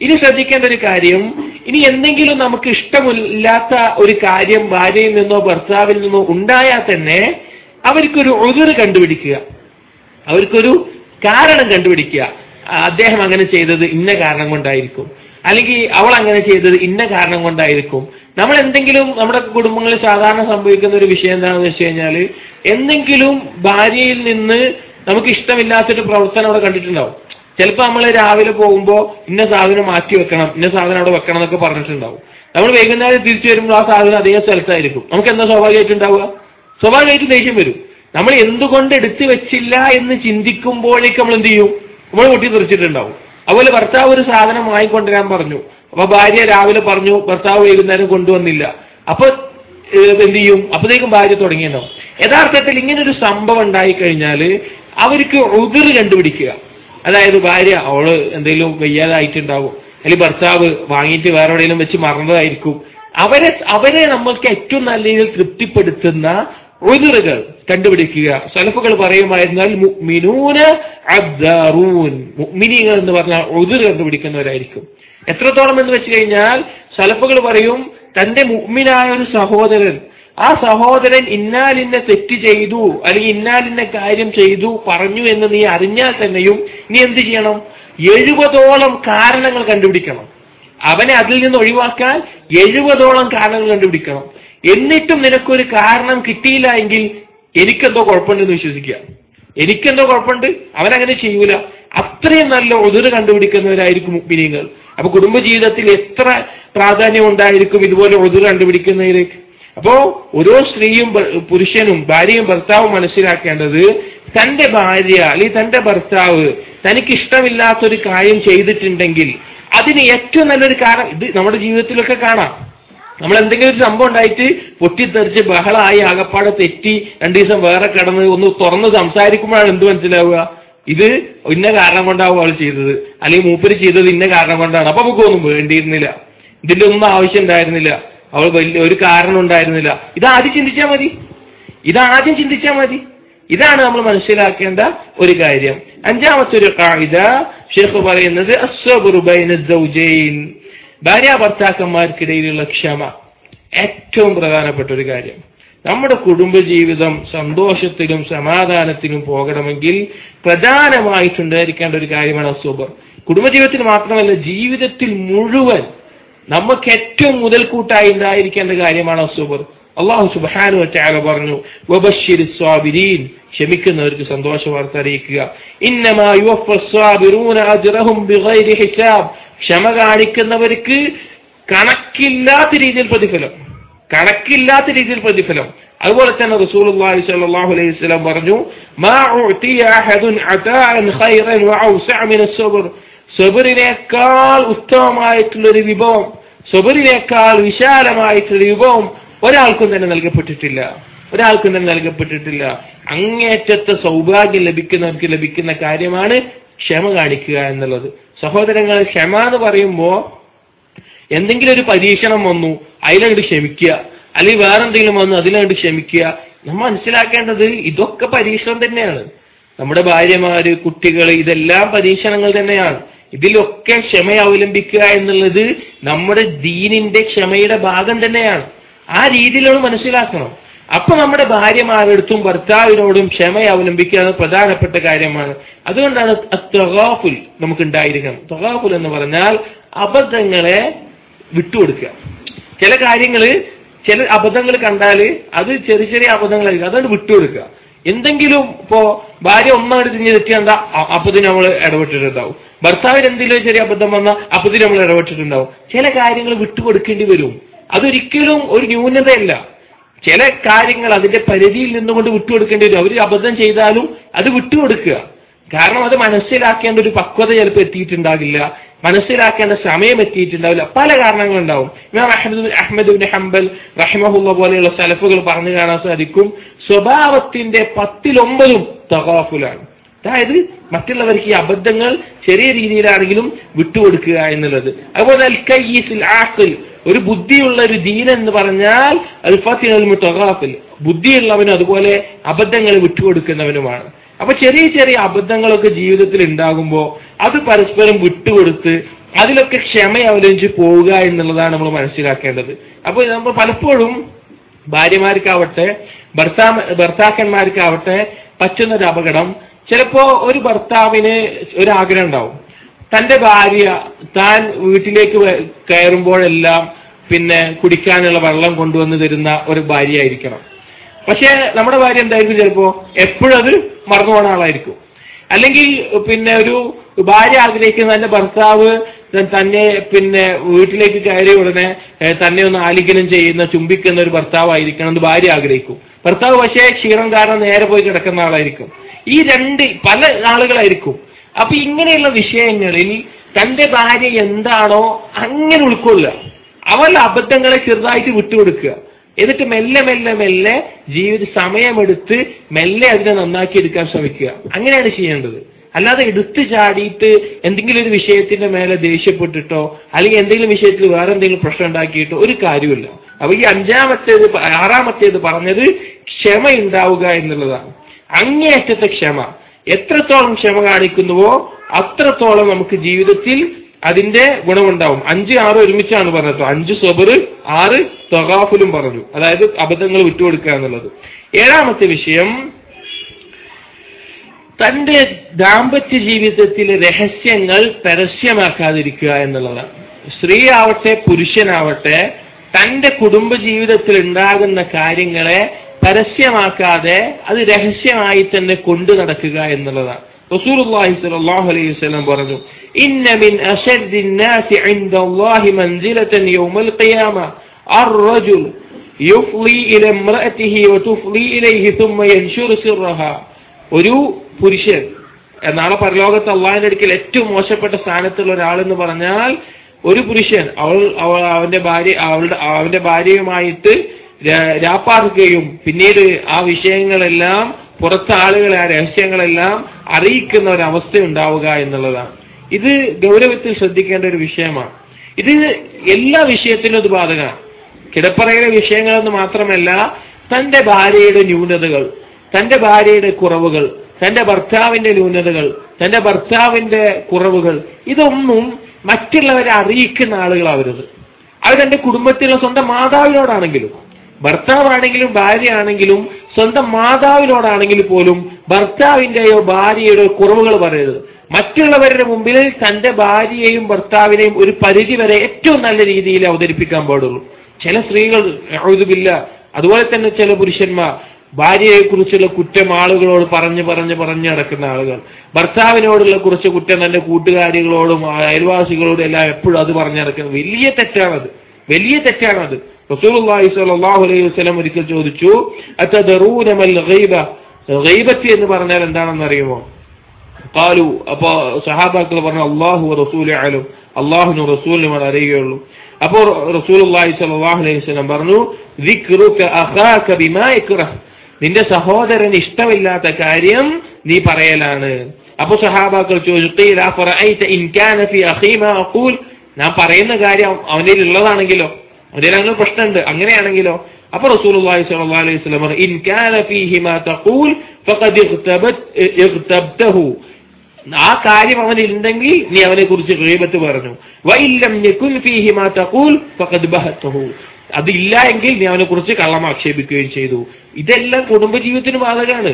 ഇനി ശ്രദ്ധിക്കേണ്ട ഒരു കാര്യം ഇനി എന്തെങ്കിലും നമുക്ക് ഇഷ്ടമില്ലാത്ത ഒരു കാര്യം ഭാര്യയിൽ നിന്നോ ഭർത്താവിൽ നിന്നോ ഉണ്ടായാൽ തന്നെ അവർക്കൊരു ഒതിറ് കണ്ടുപിടിക്കുക അവർക്കൊരു കാരണം കണ്ടുപിടിക്കുക ആ, അദ്ദേഹം അങ്ങനെ ചെയ്തത് ഇന്ന കാരണം കൊണ്ടായിരിക്കും അല്ലെങ്കിൽ അവൾ അങ്ങനെ ചെയ്തത് ഇന്ന കാരണം കൊണ്ടായിരിക്കും നമ്മൾ എന്തെങ്കിലും നമ്മുടെ കുടുംബങ്ങളിൽ സാധാരണ സംഭവിക്കുന്ന ഒരു വിഷയം എന്താണെന്ന് വെച്ച് കഴിഞ്ഞാൽ എന്തെങ്കിലും ഭാര്യയിൽ നിന്ന് നമുക്ക് ഇഷ്ടമില്ലാത്തൊരു പ്രവർത്തനം അവിടെ കണ്ടിട്ടുണ്ടാവും ചിലപ്പോൾ നമ്മൾ രാവിലെ പോകുമ്പോൾ ഇന്ന സാധനം മാറ്റി വെക്കണം ഇന്ന സാധനം അവിടെ വെക്കണം എന്നൊക്കെ പറഞ്ഞിട്ടുണ്ടാവും നമ്മൾ വൈകുന്നേരം തിരിച്ചു വരുമ്പോൾ ആ സാധനം അതേ സ്ഥലത്തായിരിക്കും നമുക്ക് എന്താ സ്വാഭാവികമായിട്ടുണ്ടാവുക സ്വാഭാവികമായിട്ട് ദേഷ്യം വരും നമ്മൾ എന്തുകൊണ്ട് എടുത്തു വെച്ചില്ല എന്ന് ചിന്തിക്കുമ്പോഴേക്ക് നമ്മൾ എന്ത് ചെയ്യും നമ്മൾ പൊട്ടി തെറിച്ചിട്ടുണ്ടാവും അതുപോലെ ഭർത്താവ് ഒരു സാധനം വാങ്ങിക്കൊണ്ടുവരാൻ പറഞ്ഞു അപ്പൊ ഭാര്യ രാവിലെ പറഞ്ഞു ഭർത്താവ് വൈകുന്നേരം കൊണ്ടുവന്നില്ല അപ്പൊ ഏഹ്, എന്ത് ചെയ്യും അപ്പോഴേക്കും ഭാര്യ തുടങ്ങിയിട്ടുണ്ടാവും യഥാർത്ഥത്തിൽ ഇങ്ങനെ ഒരു സംഭവം ഉണ്ടായി കഴിഞ്ഞാൽ അവർക്ക് ഉതിർ കണ്ടുപിടിക്കുക അതായത് ഭാര്യ അവള് എന്തെങ്കിലും വയ്യാതായിട്ടുണ്ടാവും അല്ലെങ്കിൽ ഭർത്താവ് വാങ്ങിയിട്ട് വേറെ എവിടെയെങ്കിലും വെച്ച് മറന്നതായിരിക്കും അവരെ അവരെ നമ്മൾക്ക് ഏറ്റവും നല്ല രീതിയിൽ തൃപ്തിപ്പെടുത്തുന്ന ഉതിറുകൾ കണ്ടുപിടിക്കുക സലഫുകൾ പറയുമായിരുന്നാൽ മുഅ്മിനൂന അദ്ദാറൂൻ മുഅ്മിനീങ്ങൾ എന്ന് പറഞ്ഞാൽ ഉതിർ കണ്ടുപിടിക്കുന്നവരായിരിക്കും എത്രത്തോളം എന്ന് വെച്ച് കഴിഞ്ഞാൽ സലഫുകൾ പറയും തന്റെ മുഅ്മിനായ ഒരു സഹോദരൻ ആ സഹോദരൻ ഇന്നാലിന്ന തെറ്റ് ചെയ്തു അല്ലെങ്കിൽ ഇന്നാലിന്ന കാര്യം ചെയ്തു പറഞ്ഞു എന്ന് നീ അറിഞ്ഞാൽ തന്നെയും നീ എന്ത് ചെയ്യണം എഴുപതോളം കാരണങ്ങൾ കണ്ടുപിടിക്കണം അവനെ അതിൽ നിന്ന് ഒഴിവാക്കാൻ എഴുപതോളം കാരണങ്ങൾ കണ്ടുപിടിക്കണം എന്നിട്ടും നിനക്കൊരു കാരണം കിട്ടിയില്ല എങ്കിൽ എനിക്കെന്തോ കുഴപ്പമുണ്ടെന്ന് വിശ്വസിക്കുക എനിക്കെന്തോ കുഴപ്പമുണ്ട് അവനങ്ങനെ ചെയ്യൂല അത്രയും നല്ല ഒതിര് കണ്ടുപിടിക്കുന്നവരായിരിക്കും മുഗ്മിനീങ്ങൾ അപ്പൊ കുടുംബജീവിതത്തിൽ എത്ര പ്രാധാന്യം ഉണ്ടായിരിക്കും ഇതുപോലെ ഒതിര് കണ്ടുപിടിക്കുന്നതിലേക്ക് അപ്പോ ഓരോ സ്ത്രീയും ഭ- പുരുഷനും ഭാര്യയും ഭർത്താവും മനസ്സിലാക്കേണ്ടത് തന്റെ ഭാര്യ അല്ലെങ്കിൽ തന്റെ ഭർത്താവ് തനിക്ക് ഇഷ്ടമില്ലാത്തൊരു കാര്യം ചെയ്തിട്ടുണ്ടെങ്കിൽ അതിന് ഏറ്റവും നല്ലൊരു കാരണം ഇത് നമ്മുടെ ജീവിതത്തിലൊക്കെ കാണാം നമ്മൾ എന്തെങ്കിലും ഒരു സംഭവം ഉണ്ടായിട്ട് പൊട്ടിത്തെറിച്ച് ബഹളമായി ആകപ്പാടെ തെറ്റി രണ്ടു ദിവസം വേറെ കിടന്ന് ഒന്ന് തുറന്ന് സംസാരിക്കുമ്പോഴാണ് എന്ത് മനസ്സിലാവുക ഇത് ഇന്ന കാരണം കൊണ്ടാവും അവൾ ചെയ്തത് അല്ലെങ്കിൽ മൂപ്പര് ചെയ്തത് ഇന്ന കാരണം കൊണ്ടാണ് അപ്പൊ നമുക്ക് ഒന്നും വേണ്ടിയിരുന്നില്ല ഇതിന്റെ ഒന്നും ആവശ്യം ഉണ്ടായിരുന്നില്ല അവൾ വലിയ ഒരു കാരണം ഉണ്ടായിരുന്നില്ല ഇത് ആദ്യം ചിന്തിച്ചാൽ മതി ഇത് ആദ്യം ചിന്തിച്ചാൽ മതി ഇതാണ് നമ്മൾ മനസ്സിലാക്കേണ്ട ഒരു കാര്യം അഞ്ചാമത്തെ ഒരു കായിക ഷെയ്ഖ് പറയുന്നത് അസ്സബ്റു ബൈന സൗജൈൻ ഭാര്യ ഭർത്താക്കന്മാർക്കിടയിലുള്ള ക്ഷമ ഏറ്റവും പ്രധാനപ്പെട്ട ഒരു കാര്യം നമ്മുടെ കുടുംബജീവിതം സന്തോഷത്തിലും സമാധാനത്തിലും പോകണമെങ്കിൽ പ്രധാനമായിട്ടുണ്ടായിരിക്കേണ്ട ഒരു കാര്യമാണ് അസുബർ കുടുംബജീവിതത്തിൽ മാത്രമല്ല ജീവിതത്തിൽ മുഴുവൻ നമുക്ക് ഏറ്റവും മുതൽക്കൂട്ടായി ഉണ്ടായിരിക്കേണ്ട കാര്യമാണ് അസുബർ അള്ളാഹു സുബാനു വറ്റാല പറഞ്ഞു വബശ്ശിരി സ്വാബിരീൻ ക്ഷമിക്കുന്നവർക്ക് സന്തോഷ വാർത്ത അറിയിക്കുക ഇന്നമാ യുവഫ സ്വാബിറൂന അജ്റഹും ബിഗൈരി ഹിസാബ് ക്ഷമ കാണിക്കുന്നവർക്ക് കണക്കില്ലാത്ത രീതിയിൽ പ്രതിഫലം കണക്കില്ലാത്ത രീതിയിൽ പ്രതിഫലം അതുപോലെ തന്നെ റസൂലുള്ളാഹി സ്വല്ലല്ലാഹു അലൈഹി വസല്ലം പറഞ്ഞു മാ ഉഅതിയ അഹദുൻ അതാഅൻ ഖൈറൻ വഅവസഅ മിന അസ്സബ്ർ സബറിനേക്കാൾ ഉത്തമമായിട്ടുള്ള ഒരു വിഭവം സബറിനേക്കാൾ വിശാലമായിട്ടുള്ള വിഭവം ഒരാൾക്കും തന്നെ നൽകപ്പെട്ടിട്ടില്ല ഒരാൾക്കും തന്നെ നൽകപ്പെട്ടിട്ടില്ല അങ്ങേറ്റത്തെ സൗഭാഗ്യം ലഭിക്കുന്നവർക്ക് ലഭിക്കുന്ന കാര്യമാണ് ക്ഷമ കാണിക്കുക എന്നുള്ളത് സഹോദരങ്ങൾ ക്ഷമ എന്ന് പറയുമ്പോൾ എന്തെങ്കിലും ഒരു പരീക്ഷണം വന്നു അതിലങ്ങോട്ട് ക്ഷമിക്കുക അല്ലെങ്കിൽ വേറെ എന്തെങ്കിലും വന്നു അതിലങ്ങോട്ട് ക്ഷമിക്കുക നമ്മൾ മനസ്സിലാക്കേണ്ടത് ഇതൊക്കെ പരീക്ഷണം തന്നെയാണ് നമ്മുടെ ഭാര്യമാര് കുട്ടികൾ ഇതെല്ലാം പരീക്ഷണങ്ങൾ തന്നെയാണ് ഇതിലൊക്കെ ക്ഷമ അവലംബിക്കുക എന്നുള്ളത് നമ്മുടെ ദീനിന്റെ ക്ഷമയുടെ ഭാഗം തന്നെയാണ് ആ രീതിയിലാണ് മനസ്സിലാക്കണം അപ്പൊ നമ്മുടെ ഭാര്യമാരടുത്തും ഭർത്താവിനോടും ക്ഷമ അവലംബിക്കുക എന്നത് പ്രധാനപ്പെട്ട കാര്യമാണ് അതുകൊണ്ടാണ് തൊഗാഫുൽ നമുക്ക് ഉണ്ടായിരിക്കണം തൊഗാഫുൽ എന്ന് പറഞ്ഞാൽ അബദ്ധങ്ങളെ വിട്ടുകൊടുക്കുക ചില കാര്യങ്ങൾ ചില അബദ്ധങ്ങൾ കണ്ടാൽ അത് ചെറിയ ചെറിയ അബദ്ധങ്ങളായിരിക്കും അതുകൊണ്ട് വിട്ടുകൊടുക്കുക എന്തെങ്കിലും ഇപ്പോ ഭാര്യ ഒന്നാമത് തിരിഞ്ഞ് തെറ്റിയാണ്ട അപ്പത്തിന് നമ്മൾ ഇടപെട്ടിട്ടുണ്ടാവും ഭർത്താവിന് എന്തെങ്കിലും ഒരു ചെറിയ അബദ്ധം വന്നാൽ അപ്പത്തിന് നമ്മൾ ഇടപെട്ടിട്ടുണ്ടാവും ചില കാര്യങ്ങൾ വിട്ടുകൊടുക്കേണ്ടി വരും അതൊരിക്കലും ഒരു ന്യൂനതയല്ല ചില കാര്യങ്ങൾ അതിന്റെ പരിധിയിൽ നിന്നുകൊണ്ട് വിട്ടുകൊടുക്കേണ്ടി വരും അവർ അബദ്ധം ചെയ്താലും അത് വിട്ടുകൊടുക്കുക കാരണം അത് മനസ്സിലാക്കേണ്ട ഒരു പക്വത ചിലപ്പോൾ എത്തിയിട്ടുണ്ടാകില്ല മനസ്സിലാക്കേണ്ട സമയം എത്തിയിട്ടുണ്ടാവില്ല പല കാരണങ്ങളുണ്ടാവും ഇമാം അഹമ്മദ് അഹമ്മദ് ബിൻ ഹംബൽ റഹിമഹുല്ല പോലെയുള്ള സലഫുകൾ പറഞ്ഞു കാണാൻ സാധിക്കും സ്വഭാവത്തിന്റെ പത്തിലൊമ്പതും തകാഫുലാണ് അതായത് മറ്റുള്ളവർക്ക് ഈ അബദ്ധങ്ങൾ ചെറിയ രീതിയിലാണെങ്കിലും വിട്ടുകൊടുക്കുക എന്നുള്ളത് അതുപോലെ അൽ കയ്യിസിൽ ആഖിൽ ഒരു ബുദ്ധിയുള്ള ഒരു ദീൻ എന്ന് പറഞ്ഞാൽ അൽ ഫത്തിനൽ മുത്തകാഫിൽ ബുദ്ധിയുള്ളവനും അതുപോലെ അബദ്ധങ്ങൾ വിട്ടുകൊടുക്കുന്നവനുമാണ് അപ്പൊ ചെറിയ ചെറിയ അബദ്ധങ്ങളൊക്കെ ജീവിതത്തിൽ ഉണ്ടാകുമ്പോൾ അത് പരസ്പരം വിട്ടുകൊടുത്ത് അതിലൊക്കെ ക്ഷമ അവലംബിച്ച് പോവുക എന്നുള്ളതാണ് നമ്മൾ മനസ്സിലാക്കേണ്ടത് അപ്പോൾ നമ്മൾ പലപ്പോഴും ഭാര്യമാർക്കാവട്ടെ ഭർത്താ ഭർത്താക്കന്മാർക്കാവട്ടെ പറ്റുന്ന ഒരു അപകടം ചിലപ്പോ ഒരു ഭർത്താവിന് ഒരു ആഗ്രഹം ഉണ്ടാവും തന്റെ ഭാര്യ താൻ വീട്ടിലേക്ക് വ- കയറുമ്പോഴെല്ലാം പിന്നെ കുടിക്കാനുള്ള വെള്ളം കൊണ്ടുവന്ന് തരുന്ന ഒരു ഭാര്യയായിരിക്കണം പക്ഷെ നമ്മുടെ ഭാര്യ എന്തായിരിക്കും ചിലപ്പോ എപ്പോഴും അത് മറന്നു പോണ ആളായിരിക്കും അല്ലെങ്കിൽ പിന്നെ ഒരു ഭാര്യ ആഗ്രഹിക്കുന്ന തന്റെ ഭർത്താവ് ത- തന്നെ പിന്നെ വീട്ടിലേക്ക് കയറിയ ഉടനെ ഏഹ്, തന്നെ ഒന്ന് ആലിംഗനം ചെയ്യുന്ന ചുംബിക്കുന്ന ഒരു ഭർത്താവായിരിക്കണം എന്ന് ഭാര്യ ആഗ്രഹിക്കും ഭർത്താവ് പക്ഷേ ക്ഷീണം കാരണം നേരെ പോയി കിടക്കുന്ന ആളായിരിക്കും ഈ രണ്ട് പല ആളുകളായിരിക്കും അപ്പൊ ഇങ്ങനെയുള്ള വിഷയങ്ങളിൽ തന്റെ ഭാര്യ എന്താണോ അങ്ങനെ ഉൾക്കൊള്ളുക അവളുടെ അബദ്ധങ്ങളെ ചെറുതായിട്ട് വിട്ടുകൊടുക്കുക എന്നിട്ട് മെല്ലെ മെല്ലെ മെല്ലെ ജീവിത സമയമെടുത്ത് മെല്ലെ അതിനെ നന്നാക്കി എടുക്കാൻ ശ്രമിക്കുക അങ്ങനെയാണ് ചെയ്യേണ്ടത് അല്ലാതെ എടുത്തു ചാടിയിട്ട് എന്തെങ്കിലും ഒരു വിഷയത്തിന്റെ മേലെ ദേഷ്യപ്പെട്ടിട്ടോ അല്ലെങ്കിൽ എന്തെങ്കിലും വിഷയത്തിൽ വേറെ എന്തെങ്കിലും പ്രശ്നം ഉണ്ടാക്കിയിട്ടോ ഒരു കാര്യമില്ല അപ്പൊ ഈ അഞ്ചാമത്തേത് പ- ആറാമത്തേത് പറഞ്ഞത് ക്ഷമ ഉണ്ടാവുക എന്നുള്ളതാണ് അങ്ങേയറ്റത്തെ ക്ഷമ എത്രത്തോളം ക്ഷമ കാണിക്കുന്നുവോ അത്രത്തോളം നമുക്ക് ജീവിതത്തിൽ അതിന്റെ ഗുണമുണ്ടാവും അഞ്ച് ആറ് ഒരുമിച്ചാണ് പറഞ്ഞത് അഞ്ച് സ്വബറ് ആറ് തൊഗാഫുലും പറഞ്ഞു അതായത് അബദ്ധങ്ങൾ വിട്ടുകൊടുക്കുക എന്നുള്ളത് ഏഴാമത്തെ വിഷയം തന്റെ ദാമ്പത്യ ജീവിതത്തിലെ രഹസ്യങ്ങൾ പരസ്യമാക്കാതിരിക്കുക എന്നുള്ളതാണ് സ്ത്രീ ആവട്ടെ പുരുഷനാവട്ടെ തന്റെ കുടുംബ ജീവിതത്തിൽ ഉണ്ടാകുന്ന കാര്യങ്ങളെ പരസ്യമാക്കാതെ അത് രഹസ്യമായി തന്നെ കൊണ്ടു നടക്കുക എന്നുള്ളതാണ് റസൂലുള്ളാഹി സ്വല്ലല്ലാഹു അലൈഹി വസല്ലം പറഞ്ഞു ഇന്ന മിൻ അശദ്ദി الناس عند الله منزلة يوم القيامة الرجل يفضي إلى امرأته وتفضي إليه ثم ينشر سرها ഒരു പുരുഷൻ നാളെ പരലോകത്ത് അള്ളാഹിന്റെ അടുക്കൽ ഏറ്റവും മോശപ്പെട്ട സ്ഥാനത്തുള്ള ഒരാളെന്ന് പറഞ്ഞാൽ ഒരു പുരുഷൻ അവൾ അവൾ അവന്റെ ഭാര്യ അവളുടെ അവന്റെ ഭാര്യയുമായിട്ട് രാ- രാപ്പാർക്കുകയും പിന്നീട് ആ വിഷയങ്ങളെല്ലാം പുറത്തെ ആളുകളെ ആ രഹസ്യങ്ങളെല്ലാം അറിയിക്കുന്ന ഒരു അവസ്ഥ ഉണ്ടാവുക എന്നുള്ളതാണ് ഇത് ഗൗരവത്തിൽ ശ്രദ്ധിക്കേണ്ട ഒരു വിഷയമാണ് ഇത് എല്ലാ വിഷയത്തിനും ഇത് ബാധകമാണ് കിടപ്പറയിലെ വിഷയങ്ങളെന്ന് മാത്രമല്ല തന്റെ ഭാര്യയുടെ ന്യൂനതകൾ തന്റെ ഭാര്യയുടെ കുറവുകൾ തന്റെ ഭർത്താവിന്റെ ന്യൂനതകൾ തന്റെ ഭർത്താവിന്റെ കുറവുകൾ ഇതൊന്നും മറ്റുള്ളവരെ അറിയിക്കുന്ന ആളുകളാവരുത് അത് തന്റെ കുടുംബത്തിലുള്ള സ്വന്തം മാതാവിനോടാണെങ്കിലും ഭർത്താവാണെങ്കിലും ഭാര്യയാണെങ്കിലും സ്വന്തം മാതാവിനോടാണെങ്കിൽ പോലും ഭർത്താവിന്റെയോ ഭാര്യയുടെയോ കുറവുകൾ പറയരുത് മറ്റുള്ളവരുടെ മുമ്പിൽ തന്റെ ഭാര്യയെയും ഭർത്താവിനെയും ഒരു പരിധി വരെ ഏറ്റവും നല്ല രീതിയിൽ അവതരിപ്പിക്കാൻ പാടുള്ളൂ ചില സ്ത്രീകൾ ഔദുബില്ല അതുപോലെ തന്നെ ചില പുരുഷന്മാർ ഭാര്യയെ കുറിച്ചുള്ള കുറ്റം ആളുകളോട് പറഞ്ഞു പറഞ്ഞ് പറഞ്ഞു നടക്കുന്ന ആളുകൾ ഭർത്താവിനോടുള്ള കുറച്ച് കുറ്റം തന്റെ കൂട്ടുകാരികളോടും അയൽവാസികളോടും എല്ലാം എപ്പോഴും അത് പറഞ്ഞു നടക്കുന്നത് വലിയ തെറ്റാണത് വലിയ തെറ്റാണത് റസൂലുള്ളാഹി സ്വല്ലല്ലാഹു അലൈഹി വസല്ലം ഒരിക്കൽ ചോദിച്ചു അതദറൂന മൽ ഗൈബ ഗൈബത്തി എന്ന് പറഞ്ഞാൽ എന്താണെന്ന് അറിയുമോ കാലു അപ്പോ സഹാബാക്കൾ പറഞ്ഞു അള്ളാഹു റസൂൽ ആലും അള്ളാഹുനും റസൂലിനുമാണ് അറിയുകയുള്ളൂ അപ്പോ റസൂലുള്ളാഹി സ്വല്ലല്ലാഹു അലൈഹി വസല്ലം പറഞ്ഞു ദിക്റുക അഖാക ബിമാ യക്റഹ് നിന്റെ സഹോദരന് ഇഷ്ടമില്ലാത്ത കാര്യം നീ പറയലാണ് അപ്പൊ സഹാബാക്കൾ ചോദിച്ചു "ഖീല അഫറഅയ്ത ഇൻ കാന ഫി അഖീ മാ അഖൂൽ ഞാൻ പറയുന്ന കാര്യം അവനിൽ ഉള്ളതാണെങ്കിലോ അവനിൽ അങ്ങനെ പ്രശ്നമുണ്ട് അങ്ങനെയാണെങ്കിലോ അപ്പൊ റസൂലുള്ളാഹി സ്വല്ലല്ലാഹു അലൈഹി വസല്ലം പറഞ്ഞു ഇൻ കാന ഫീഹി മാ തഖൂൽ ഫഖദ് ഇഗ്തബത് ഇഗ്തബ്തഹു ആ കാര്യം അവനിൽ ഉണ്ടെങ്കിൽ നീ അവനെ കുറിച്ച് ഗീബത്ത് പറഞ്ഞു വഇല്ലം യകുൻ ഫീഹി മാ തഖൂൽ ഫഖദ് ബഹതഹു അതില്ല എങ്കിൽ നീ അവനെ കുറിച്ച് കള്ളം ആക്ഷേപിക്കുകയും ചെയ്തു ഇതെല്ലാം കുടുംബജീവിതത്തിന് ബാധകമാണ്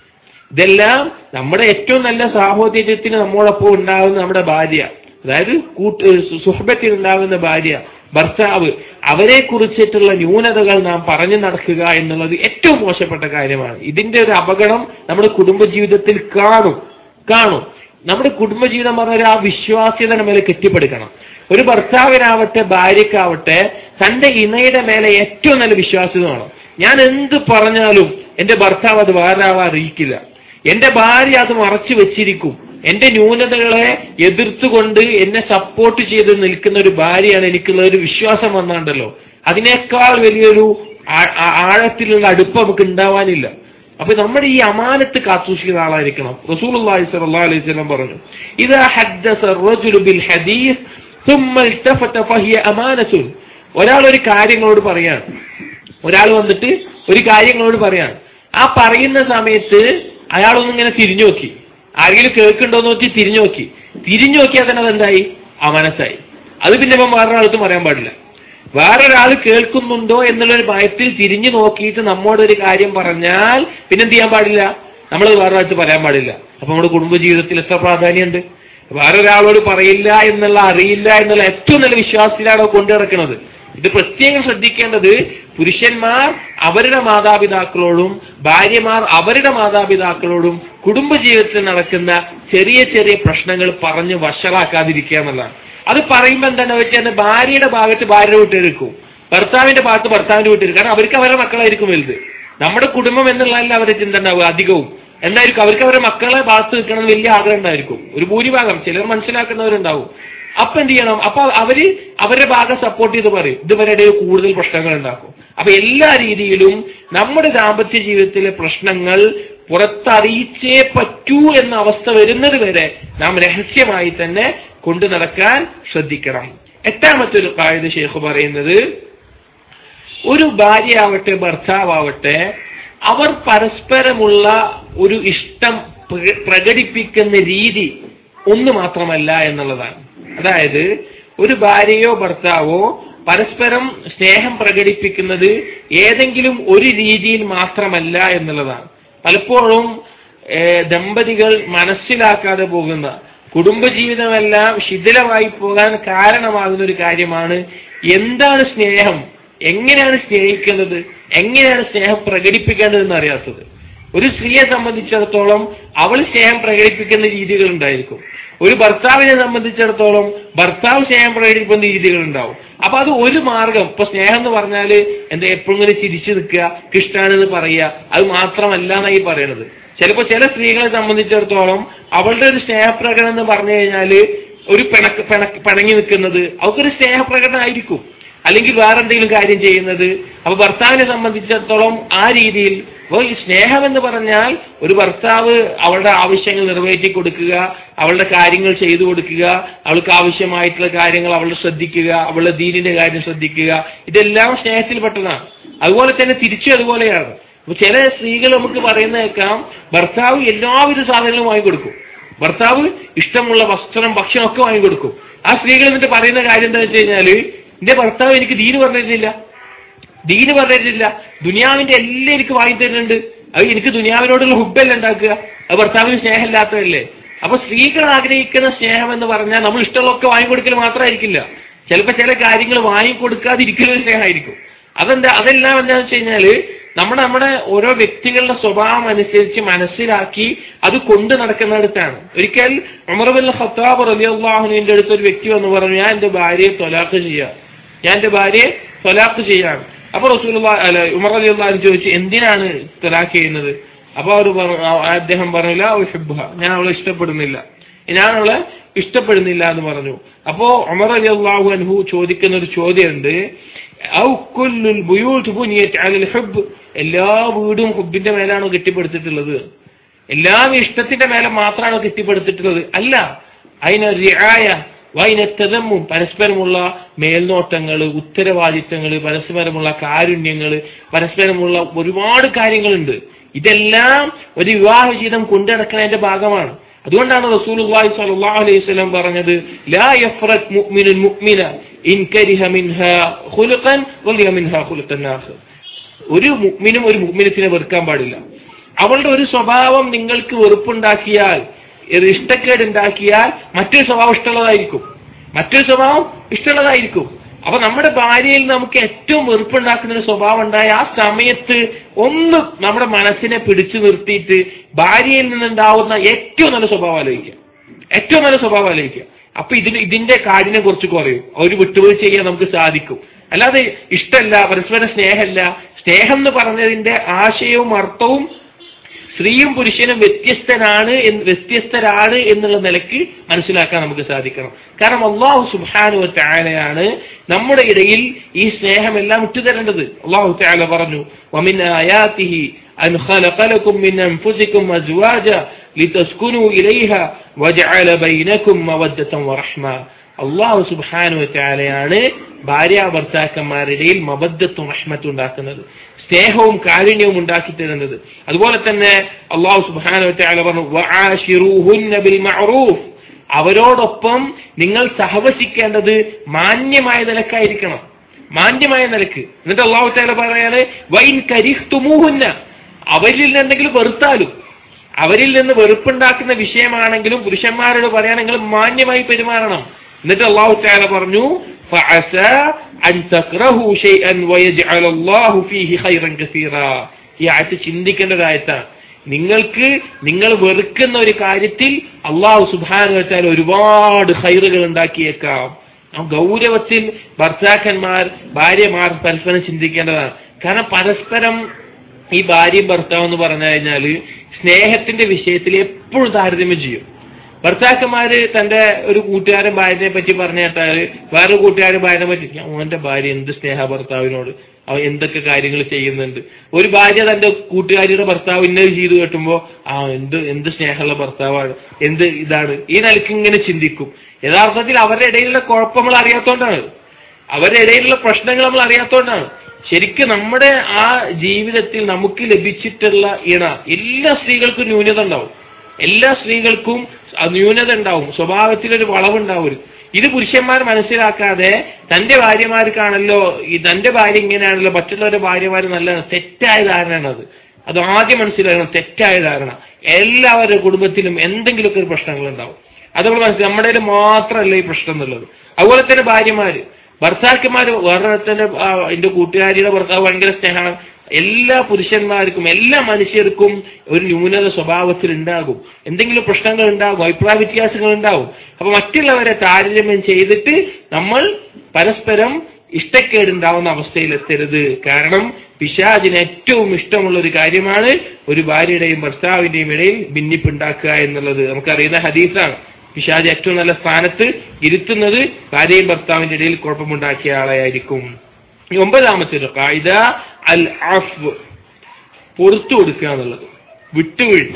ഇതെല്ലാം നമ്മുടെ ഏറ്റവും നല്ല സാഹോദര്യത്തിന് നമ്മോടൊപ്പം ഉണ്ടാകുന്ന നമ്മുടെ ഭാര്യ അതായത് കൂട്ട് സുഹബത്തിൽ ഉണ്ടാകുന്ന ഭാര്യ ഭർത്താവ് അവരെ കുറിച്ചിട്ടുള്ള ന്യൂനതകൾ നാം പറഞ്ഞു നടക്കുക എന്നുള്ളത് ഏറ്റവും മോശപ്പെട്ട കാര്യമാണ് ഇതിന്റെ ഒരു അപകടം നമ്മുടെ കുടുംബജീവിതത്തിൽ കാണും കാണും നമ്മുടെ കുടുംബജീവിതം പറഞ്ഞ ആ വിശ്വാസ്യതയുടെ മേലെ കെട്ടിപ്പടുക്കണം ഒരു ഭർത്താവിനാവട്ടെ ഭാര്യക്കാവട്ടെ തന്റെ ഇണയുടെ മേലെ ഏറ്റവും നല്ല വിശ്വാസ്യത വേണം ഞാൻ എന്ത് പറഞ്ഞാലും എന്റെ ഭർത്താവ് അത് വേറെ ആളെ അറിയിക്കില്ല എന്റെ ഭാര്യ അത് മറച്ചു വെച്ചിരിക്കും എന്റെ ന്യൂനതകളെ എതിർത്തുകൊണ്ട് എന്നെ സപ്പോർട്ട് ചെയ്ത് നിൽക്കുന്ന ഒരു ഭാര്യയാണ് എനിക്കുള്ള ഒരു വിശ്വാസം വന്നാണ്ടല്ലോ അതിനേക്കാൾ വലിയൊരു ആ- ആ- ആഴത്തിലുള്ള അടുപ്പം നമുക്ക് ഉണ്ടാവാനില്ല അപ്പൊ നമ്മുടെ ഈ അമാനത്ത് കാത്തുസൂക്ഷിക്കുന്ന ആളായിരിക്കണം റസൂലുള്ളാഹി സ്വല്ലല്ലാഹു അലൈഹി വസല്ലം പറഞ്ഞു ഇദാ ഹദ്ദസ الرجل بالحديث ثم التفت فهي أمانة ഒരാൾ ഒരു കാര്യങ്ങളോട് പറയാണ് ഒരാൾ വന്നിട്ട് ഒരു കാര്യങ്ങളോട് പറയാണ് ആ പറയുന്ന സമയത്ത് അയാളൊന്നും ഇങ്ങനെ തിരിഞ്ഞു നോക്കി ആരെങ്കിലും കേൾക്കുണ്ടോ എന്ന് നോക്കി തിരിഞ്ഞു നോക്കി തിരിഞ്ഞു നോക്കിയാൽ തന്നെ അതെന്തായി അമനത്തായി അത് പിന്നെ ഇപ്പം വേറൊരാൾക്ക് പറയാൻ പാടില്ല വേറൊരാൾ കേൾക്കുന്നുണ്ടോ എന്നുള്ളൊരു ഭയത്തിൽ തിരിഞ്ഞു നോക്കിയിട്ട് നമ്മോട് ഒരു കാര്യം പറഞ്ഞാൽ പിന്നെ എന്ത് ചെയ്യാൻ പാടില്ല നമ്മളത് വേറൊരാൾക്ക് പറയാൻ പാടില്ല അപ്പൊ നമ്മുടെ കുടുംബജീവിതത്തിൽ എത്ര പ്രാധാന്യമുണ്ട് വേറൊരാളോട് പറയില്ല എന്നുള്ള അറിയില്ല എന്നുള്ള ഏറ്റവും നല്ല വിശ്വാസത്തിലാണ് കൊണ്ടു നടക്കുന്നത് ഇത് പ്രത്യേകം ശ്രദ്ധിക്കേണ്ടത് പുരുഷന്മാർ അവരുടെ മാതാപിതാക്കളോടും ഭാര്യമാർ അവരുടെ മാതാപിതാക്കളോടും കുടുംബജീവിതത്തിൽ നടക്കുന്ന ചെറിയ ചെറിയ പ്രശ്നങ്ങൾ പറഞ്ഞ് വഷളാക്കാതിരിക്കുക എന്നുള്ളതാണ് അത് പറയുമ്പോൾ എന്താണ് വെച്ചാൽ ഭാര്യയുടെ ഭാഗത്ത് ഭാര്യയുടെ വീട്ടിലെടുക്കും ഭർത്താവിന്റെ ഭാഗത്ത് ഭർത്താവിന്റെ വീട്ടിൽ കാരണം അവർക്ക് അവരുടെ മക്കളായിരിക്കും വലുത് നമ്മുടെ കുടുംബം എന്നുള്ളതല്ല അവരുടെ ചിന്ത ഉണ്ടാവുക അധികവും എന്തായിരിക്കും അവർക്ക് അവരുടെ മക്കളെ ഭാഗത്ത് നിൽക്കണം എന്ന് വലിയ ആഗ്രഹം ഉണ്ടായിരിക്കും ഒരു ഭൂരിഭാഗം ചിലർ മനസ്സിലാക്കുന്നവരുണ്ടാവും അപ്പൊ എന്ത് ചെയ്യണം അപ്പൊ അവര് അവരുടെ ഭാഗം സപ്പോർട്ട് ചെയ്ത് പറയും ഇതുവരെ കൂടുതൽ പ്രശ്നങ്ങൾ ഉണ്ടാക്കും അപ്പൊ എല്ലാ രീതിയിലും നമ്മുടെ ദാമ്പത്യ ജീവിതത്തിലെ പ്രശ്നങ്ങൾ പുറത്തറിയിച്ചേ പറ്റൂ എന്ന അവസ്ഥ വരുന്നത് വരെ നാം രഹസ്യമായി തന്നെ കൊണ്ടു നടക്കാൻ ശ്രദ്ധിക്കണം എട്ടാമത്തെ ഒരു കാഴ്ച ഷേഖ് പറയുന്നത് ഒരു ഭാര്യയാവട്ടെ ഭർത്താവട്ടെ അവർ പരസ്പരമുള്ള ഒരു ഇഷ്ടം പ്ര- പ്രകടിപ്പിക്കുന്ന രീതി ഒന്ന് മാത്രമല്ല എന്നുള്ളതാണ് അതായത് ഒരു ഭാര്യയോ ഭർത്താവോ പരസ്പരം സ്നേഹം പ്രകടിപ്പിക്കുന്നത് ഏതെങ്കിലും ഒരു രീതിയിൽ മാത്രമല്ല എന്നുള്ളതാണ് പലപ്പോഴും ഏഹ്, ദമ്പതികൾ മനസ്സിലാക്കാതെ പോകുന്ന കുടുംബജീവിതമെല്ലാം ശിഥിലമായി പോകാൻ കാരണമാകുന്ന ഒരു കാര്യമാണ് എന്താണ് സ്നേഹം എങ്ങനെയാണ് സ്നേഹിക്കുന്നത് എങ്ങനെയാണ് സ്നേഹം പ്രകടിപ്പിക്കേണ്ടതെന്ന് അറിയാത്തത് ഒരു സ്ത്രീയെ സംബന്ധിച്ചിടത്തോളം അവൾ സ്നേഹം പ്രകടിപ്പിക്കുന്ന രീതികൾ ഉണ്ടായിരിക്കും ഒരു ഭർത്താവിനെ സംബന്ധിച്ചിടത്തോളം ഭർത്താവ് സ്നേഹം പ്രകടിപ്പിക്കുന്ന രീതികൾ ഉണ്ടാവും അപ്പൊ അത് ഒരു മാർഗം ഇപ്പൊ സ്നേഹം എന്ന് പറഞ്ഞാല് എന്താ എപ്പോഴും ഇങ്ങനെ ചിരിച്ചു നിൽക്കുക ഇഷ്ടാണെന്ന് പറയുക അത് മാത്രമല്ല എന്നായി പറയണത് ചിലപ്പോ ചില സ്ത്രീകളെ സംബന്ധിച്ചിടത്തോളം അവളുടെ ഒരു സ്നേഹപ്രകടനം എന്ന് പറഞ്ഞു കഴിഞ്ഞാല് ഒരു പിണക്ക് പിണക്ക് പിണങ്ങി നിൽക്കുന്നത് അവൾക്കൊരു സ്നേഹപ്രകടനമായിരിക്കും അല്ലെങ്കിൽ വേറെ എന്തെങ്കിലും കാര്യം ചെയ്യുന്നത് അപ്പൊ ഭർത്താവിനെ സംബന്ധിച്ചിടത്തോളം ആ രീതിയിൽ അപ്പോൾ ഈ സ്നേഹം എന്ന് പറഞ്ഞാൽ ഒരു ഭർത്താവ് അവളുടെ ആവശ്യങ്ങൾ നിറവേറ്റി കൊടുക്കുക അവളുടെ കാര്യങ്ങൾ ചെയ്തു കൊടുക്കുക അവൾക്ക് ആവശ്യമായിട്ടുള്ള കാര്യങ്ങൾ അവളുടെ ശ്രദ്ധിക്കുക അവളുടെ ദീനിന്റെ കാര്യം ശ്രദ്ധിക്കുക ഇതെല്ലാം സ്നേഹത്തിൽപ്പെട്ടതാണ് അതുപോലെ തന്നെ തിരിച്ചും അതുപോലെയാണ് അപ്പൊ ചില സ്ത്രീകൾ നമുക്ക് പറയുന്ന കേൾക്കാം ഭർത്താവ് എല്ലാവിധ സാധനങ്ങളും വാങ്ങിക്കൊടുക്കും ഭർത്താവ് ഇഷ്ടമുള്ള വസ്ത്രം ഭക്ഷണം ഒക്കെ വാങ്ങിക്കൊടുക്കും ആ സ്ത്രീകൾ എന്നിട്ട് പറയുന്ന കാര്യം എന്താ വെച്ച് കഴിഞ്ഞാല് എന്റെ ഭർത്താവ് എനിക്ക് ദീന് പറഞ്ഞിട്ടില്ല ദീന് പറഞ്ഞിട്ടില്ല ദുനിയാവിന്റെ എല്ലാം എനിക്ക് വാങ്ങി തരുന്നുണ്ട് അത് എനിക്ക് ദുനിയാവിനോടുള്ള ഹുബല്ല ഉണ്ടാക്കുക അത് ഭർത്താവിന് സ്നേഹമില്ലാത്തതല്ലേ അപ്പൊ സ്ത്രീകൾ ആഗ്രഹിക്കുന്ന സ്നേഹം എന്ന് പറഞ്ഞാൽ നമ്മൾ ഇഷ്ടമുള്ളതൊക്കെ വാങ്ങിക്കൊടുക്കൽ മാത്രമായിരിക്കില്ല ചിലപ്പോൾ ചില കാര്യങ്ങൾ വാങ്ങിക്കൊടുക്കാതിരിക്കലും സ്നേഹമായിരിക്കും അതെന്താ അതെല്ലാം എന്താണെന്ന് വെച്ച് കഴിഞ്ഞാല് നമ്മുടെ നമ്മുടെ ഓരോ വ്യക്തികളുടെ സ്വഭാവം അനുസരിച്ച് മനസ്സിലാക്കി അത് കൊണ്ടു നടക്കുന്നിടത്താണ് ഒരിക്കൽ ഉമർബുൽ ഖത്താബ് റലിയാഹുവിന്റെ അടുത്ത് ഒരു വ്യക്തി വന്ന് പറഞ്ഞു ഞാൻ എന്റെ ഭാര്യയെ തൊലാഖ് ചെയ്യാം ഞാൻ എന്റെ ഭാര്യയെ തൊലാഖ് ചെയ്യാം അപ്പൊ റസൂൽ അല്ല ഉമർ അലി അള്ളാഹു ചോദിച്ചു എന്തിനാണ് തൊലാഖ് ചെയ്യുന്നത് അപ്പൊ അവർ പറഞ്ഞു ആ- അദ്ദേഹം പറഞ്ഞില്ല ഉഹിബ്ബുഹ. ഞാൻ അവളെ ഇഷ്ടപ്പെടുന്നില്ല ഞാൻ അവളെ ഇഷ്ടപ്പെടുന്നില്ല എന്ന് പറഞ്ഞു അപ്പോ ഉമർ അലി അള്ളാഹു അൻഹു ചോദിക്കുന്ന ഒരു ചോദ്യമുണ്ട് ഔ കുല്ലുൽ ബുയൂത്ത് ബുനിയത് അലൽ ഹുബ്ബ് എല്ലാ വീടും ഹുബിന്റെ മേലാണോ കെട്ടിപ്പടുത്തിട്ടുള്ളത് എല്ലാം ഇഷ്ടത്തിന്റെ മേലെ മാത്രമാണോ കെട്ടിപ്പടുത്തിട്ടുള്ളത് അല്ല അതിന് റിയായ വൈനത്തതമ്മും പരസ്പരമുള്ള മേൽനോട്ടങ്ങൾ ഉത്തരവാദിത്തങ്ങൾ പരസ്പരമുള്ള കാരുണ്യങ്ങൾ പരസ്പരമുള്ള ഒരുപാട് കാര്യങ്ങളുണ്ട് ഇതെല്ലാം ഒരു വിവാഹ ജീവിതം കൊണ്ടുനടക്കുന്നതിന്റെ ഭാഗമാണ് അതുകൊണ്ടാണ് റസൂലുള്ളാഹി സ്വല്ലല്ലാഹു അലൈഹി വസല്ലം പറഞ്ഞത് ലാ യഫ്റഖ് മുഅ്മിനുൻ മുഅ്മിന ഇൻ കരിഹ മിൻഹാ ഖുലുഖൻ വലിയ മിൻഹാ ഖുലുഖൻ ആഖർ ഒരു മുഅ്മിനും ഒരു മുഅ്മിനത്തിനെ വെറുക്കാൻ പാടില്ല അവളുടെ ഒരു സ്വഭാവം നിങ്ങൾക്ക് വെറുപ്പുണ്ടാക്കിയാൽ ഇത് ഇഷ്ടക്കേട് ഉണ്ടാക്കിയാൽ മറ്റൊരു സ്വഭാവം ഇഷ്ടമുള്ളതായിരിക്കും മറ്റൊരു സ്വഭാവം ഇഷ്ടമുള്ളതായിരിക്കും അപ്പൊ നമ്മുടെ ഭാര്യയിൽ നമുക്ക് ഏറ്റവും വെറുപ്പുണ്ടാക്കുന്ന ഒരു സ്വഭാവം ഉണ്ടായ ആ സമയത്ത് ഒന്ന് നമ്മുടെ മനസ്സിനെ പിടിച്ചു നിർത്തിയിട്ട് ഭാര്യയിൽ നിന്നുണ്ടാവുന്ന ഏറ്റവും നല്ല സ്വഭാവം ആലോചിക്കുക ഏറ്റവും നല്ല സ്വഭാവം ആലോചിക്കുക അപ്പൊ ഇതിന് ഇതിന്റെ കാഠിനെ കുറിച്ച് കുറയും ഒരു വിട്ടുവീഴ്ച ചെയ്യാൻ നമുക്ക് സാധിക്കും അല്ലാതെ ഇഷ്ടമല്ല പരസ്പര സ്നേഹമല്ല സ്നേഹം എന്ന് പറഞ്ഞതിന്റെ ആശയവും അർത്ഥവും സ്ത്രീയും പുരുഷനും വ്യത്യസ്തനാണ് എന്ന് വ്യത്യസ്തരാണ് എന്നുള്ള നിലയ്ക്ക് മനസ്സിലാക്കാൻ നമുക്ക് സാധിക്കണം കാരണം അള്ളാഹു സുബാനു ചായാലയാണ് നമ്മുടെ ഇടയിൽ ഈ സ്നേഹമെല്ലാം ഇട്ടുതരേണ്ടത് അള്ളാഹു ചായാല പറഞ്ഞു ومن آياته أن خلق لكم من أنفسكم أزواجا لتسكنوا إليها وجعل بينكم مودة ورحمة അള്ളാഹു സുബാനു ചായാലയാണ് ഭാര്യ ഭർത്താക്കന്മാരുടെ ഇടയിൽ മബദ്ധത്തും റഹ്മത്തും ഉണ്ടാക്കുന്നത് സ്നേഹവും കാരുണ്യവും ഉണ്ടാക്കി തരുന്നത് അതുപോലെ തന്നെ അള്ളാഹു സുബാനു ചായാല പറഞ്ഞു "വആശിറൂഹുന്ന ബിൽ മഅറൂഫ് അവരോടൊപ്പം നിങ്ങൾ സഹവസിക്കേണ്ടത് മാന്യമായ നിലക്കായിരിക്കണം മാന്യമായ നിലക്ക് എന്നിട്ട് അള്ളാഹു താല പറയാണ് വൈൻ കരിഹ്തുമൂഹുന്ന അവരിൽ നിന്ന് എന്തെങ്കിലും വെറുത്താലും അവരിൽ നിന്ന് വെറുപ്പുണ്ടാക്കുന്ന വിഷയമാണെങ്കിലും പുരുഷന്മാരോട് പറയുകയാണെങ്കിൽ മാന്യമായി പെരുമാറണം എന്നിട്ട് അള്ളാഹു താല പറഞ്ഞു فعسى أن تكرهوا شيئا ويجعل الله فيه خيرا كثيرا ഈ ആയത്ത് ചിന്തിക്കേണ്ട ഒരു ആയത്താണ് നിങ്ങൾക്ക് നിങ്ങൾ വെറുക്കുന്ന ഒരു കാര്യത്തിൽ അള്ളാഹു സുബാനു വെച്ചാൽ ഒരുപാട് ഹൈറുകൾ ഉണ്ടാക്കിയേക്കാം ആ ഗൗരവത്തിൽ ഭർത്താക്കന്മാർ ഭാര്യമാർ പരസ്പരം ചിന്തിക്കേണ്ടതാണ് കാരണം പരസ്പരം ഈ ഭാര്യയും ഭർത്താവ് എന്ന് പറഞ്ഞു കഴിഞ്ഞാല് സ്നേഹത്തിന്റെ വിഷയത്തിൽ എപ്പോഴും താരതമ്യം ചെയ്യും ഭർത്താക്കന്മാര് തന്റെ ഒരു കൂട്ടുകാരൻ ഭാര്യനെ പറ്റി പറഞ്ഞു കേട്ടാല് വേറെ കൂട്ടുകാരൻ ഭാര്യനെ പറ്റി "ഞാൻ ഓന്റെ ഭാര്യ എന്ത് സ്നേഹ ഭർത്താവിനോട് അവൻ എന്തൊക്കെ കാര്യങ്ങൾ ചെയ്യുന്നുണ്ട് ഒരു ഭാര്യ തന്റെ കൂട്ടുകാരിയുടെ ഭർത്താവ് ഇന്നത് ചെയ്തു കേട്ടുമ്പോ ആ എന്ത് എന്ത് സ്നേഹമുള്ള ഭർത്താവാണ് എന്ത് ഇതാണ് ഈ നിലയ്ക്ക് ഇങ്ങനെ ചിന്തിക്കും യഥാർത്ഥത്തിൽ അവരുടെ ഇടയിലുള്ള കുഴപ്പം നമ്മൾ അറിയാത്തോണ്ടാണ് അവരുടെ ഇടയിലുള്ള പ്രശ്നങ്ങൾ നമ്മൾ അറിയാത്തോണ്ടാണ് ശരിക്കും നമ്മുടെ ആ ജീവിതത്തിൽ നമുക്ക് ലഭിച്ചിട്ടുള്ള ഇണ എല്ലാ സ്ത്രീകൾക്കും ന്യൂനത ഉണ്ടാവും എല്ലാ സ്ത്രീകൾക്കും ആ ന്യൂനത ഉണ്ടാവും സ്വഭാവത്തിലൊരു വളവുണ്ടാവും ഇത് പുരുഷന്മാർ മനസ്സിലാക്കാതെ തന്റെ ഭാര്യമാർക്കാണല്ലോ ഈ തന്റെ ഭാര്യ ഇങ്ങനെയാണല്ലോ മറ്റുള്ളവരുടെ ഭാര്യമാർ നല്ല തെറ്റായ ധാരണയാണ് അത് അത് ആദ്യം മനസ്സിലാക്കണം തെറ്റായ ധാരണ എല്ലാവരുടെ കുടുംബത്തിലും എന്തെങ്കിലുമൊക്കെ ഒരു പ്രശ്നങ്ങൾ ഉണ്ടാവും അത് നമ്മൾ മനസ്സിലാക്കും നമ്മുടെ കയ്യിൽ മാത്രമല്ല ഈ പ്രശ്നം എന്നുള്ളത് അതുപോലെ തന്നെ ഭാര്യമാര് ഭർത്താക്കന്മാര് വേറെ എന്റെ കൂട്ടുകാരിയുടെ ഭർത്താവ് ഭയങ്കര സ്നേഹമാണ് എല്ലാ പുരുഷന്മാർക്കും എല്ലാ മനുഷ്യർക്കും ഒരു ന്യൂനത സ്വഭാവത്തിൽ ഉണ്ടാകും എന്തെങ്കിലും പ്രശ്നങ്ങൾ ഉണ്ടാകും അഭിപ്രായ വ്യത്യാസങ്ങൾ ഉണ്ടാകും അപ്പൊ മറ്റുള്ളവരെ താരതമ്യം ചെയ്തിട്ട് നമ്മൾ പരസ്പരം ഇഷ്ടക്കേടുണ്ടാവുന്ന അവസ്ഥയിലെത്തരുത് കാരണം പിശാചിന് ഏറ്റവും ഇഷ്ടമുള്ള ഒരു കാര്യമാണ് ഒരു ഭാര്യയുടെയും ഭർത്താവിന്റെയും ഇടയിൽ ഭിന്നിപ്പുണ്ടാക്കുക എന്നുള്ളത് നമുക്കറിയുന്ന ഹദീസാണ് പിശാജ് ഏറ്റവും നല്ല സ്ഥാനത്ത് ഇരുത്തുന്നത് ഭാര്യയും ഭർത്താവിന്റെ ഇടയിൽ കുഴപ്പമുണ്ടാക്കിയ ആളെയായിരിക്കും ഈ ഒമ്പതാമത്തെ ഒരു കായിക അൽ അഫ് പൊറത്തു കൊടുക്കുക എന്നുള്ളത് വിട്ടുവീഴ്ച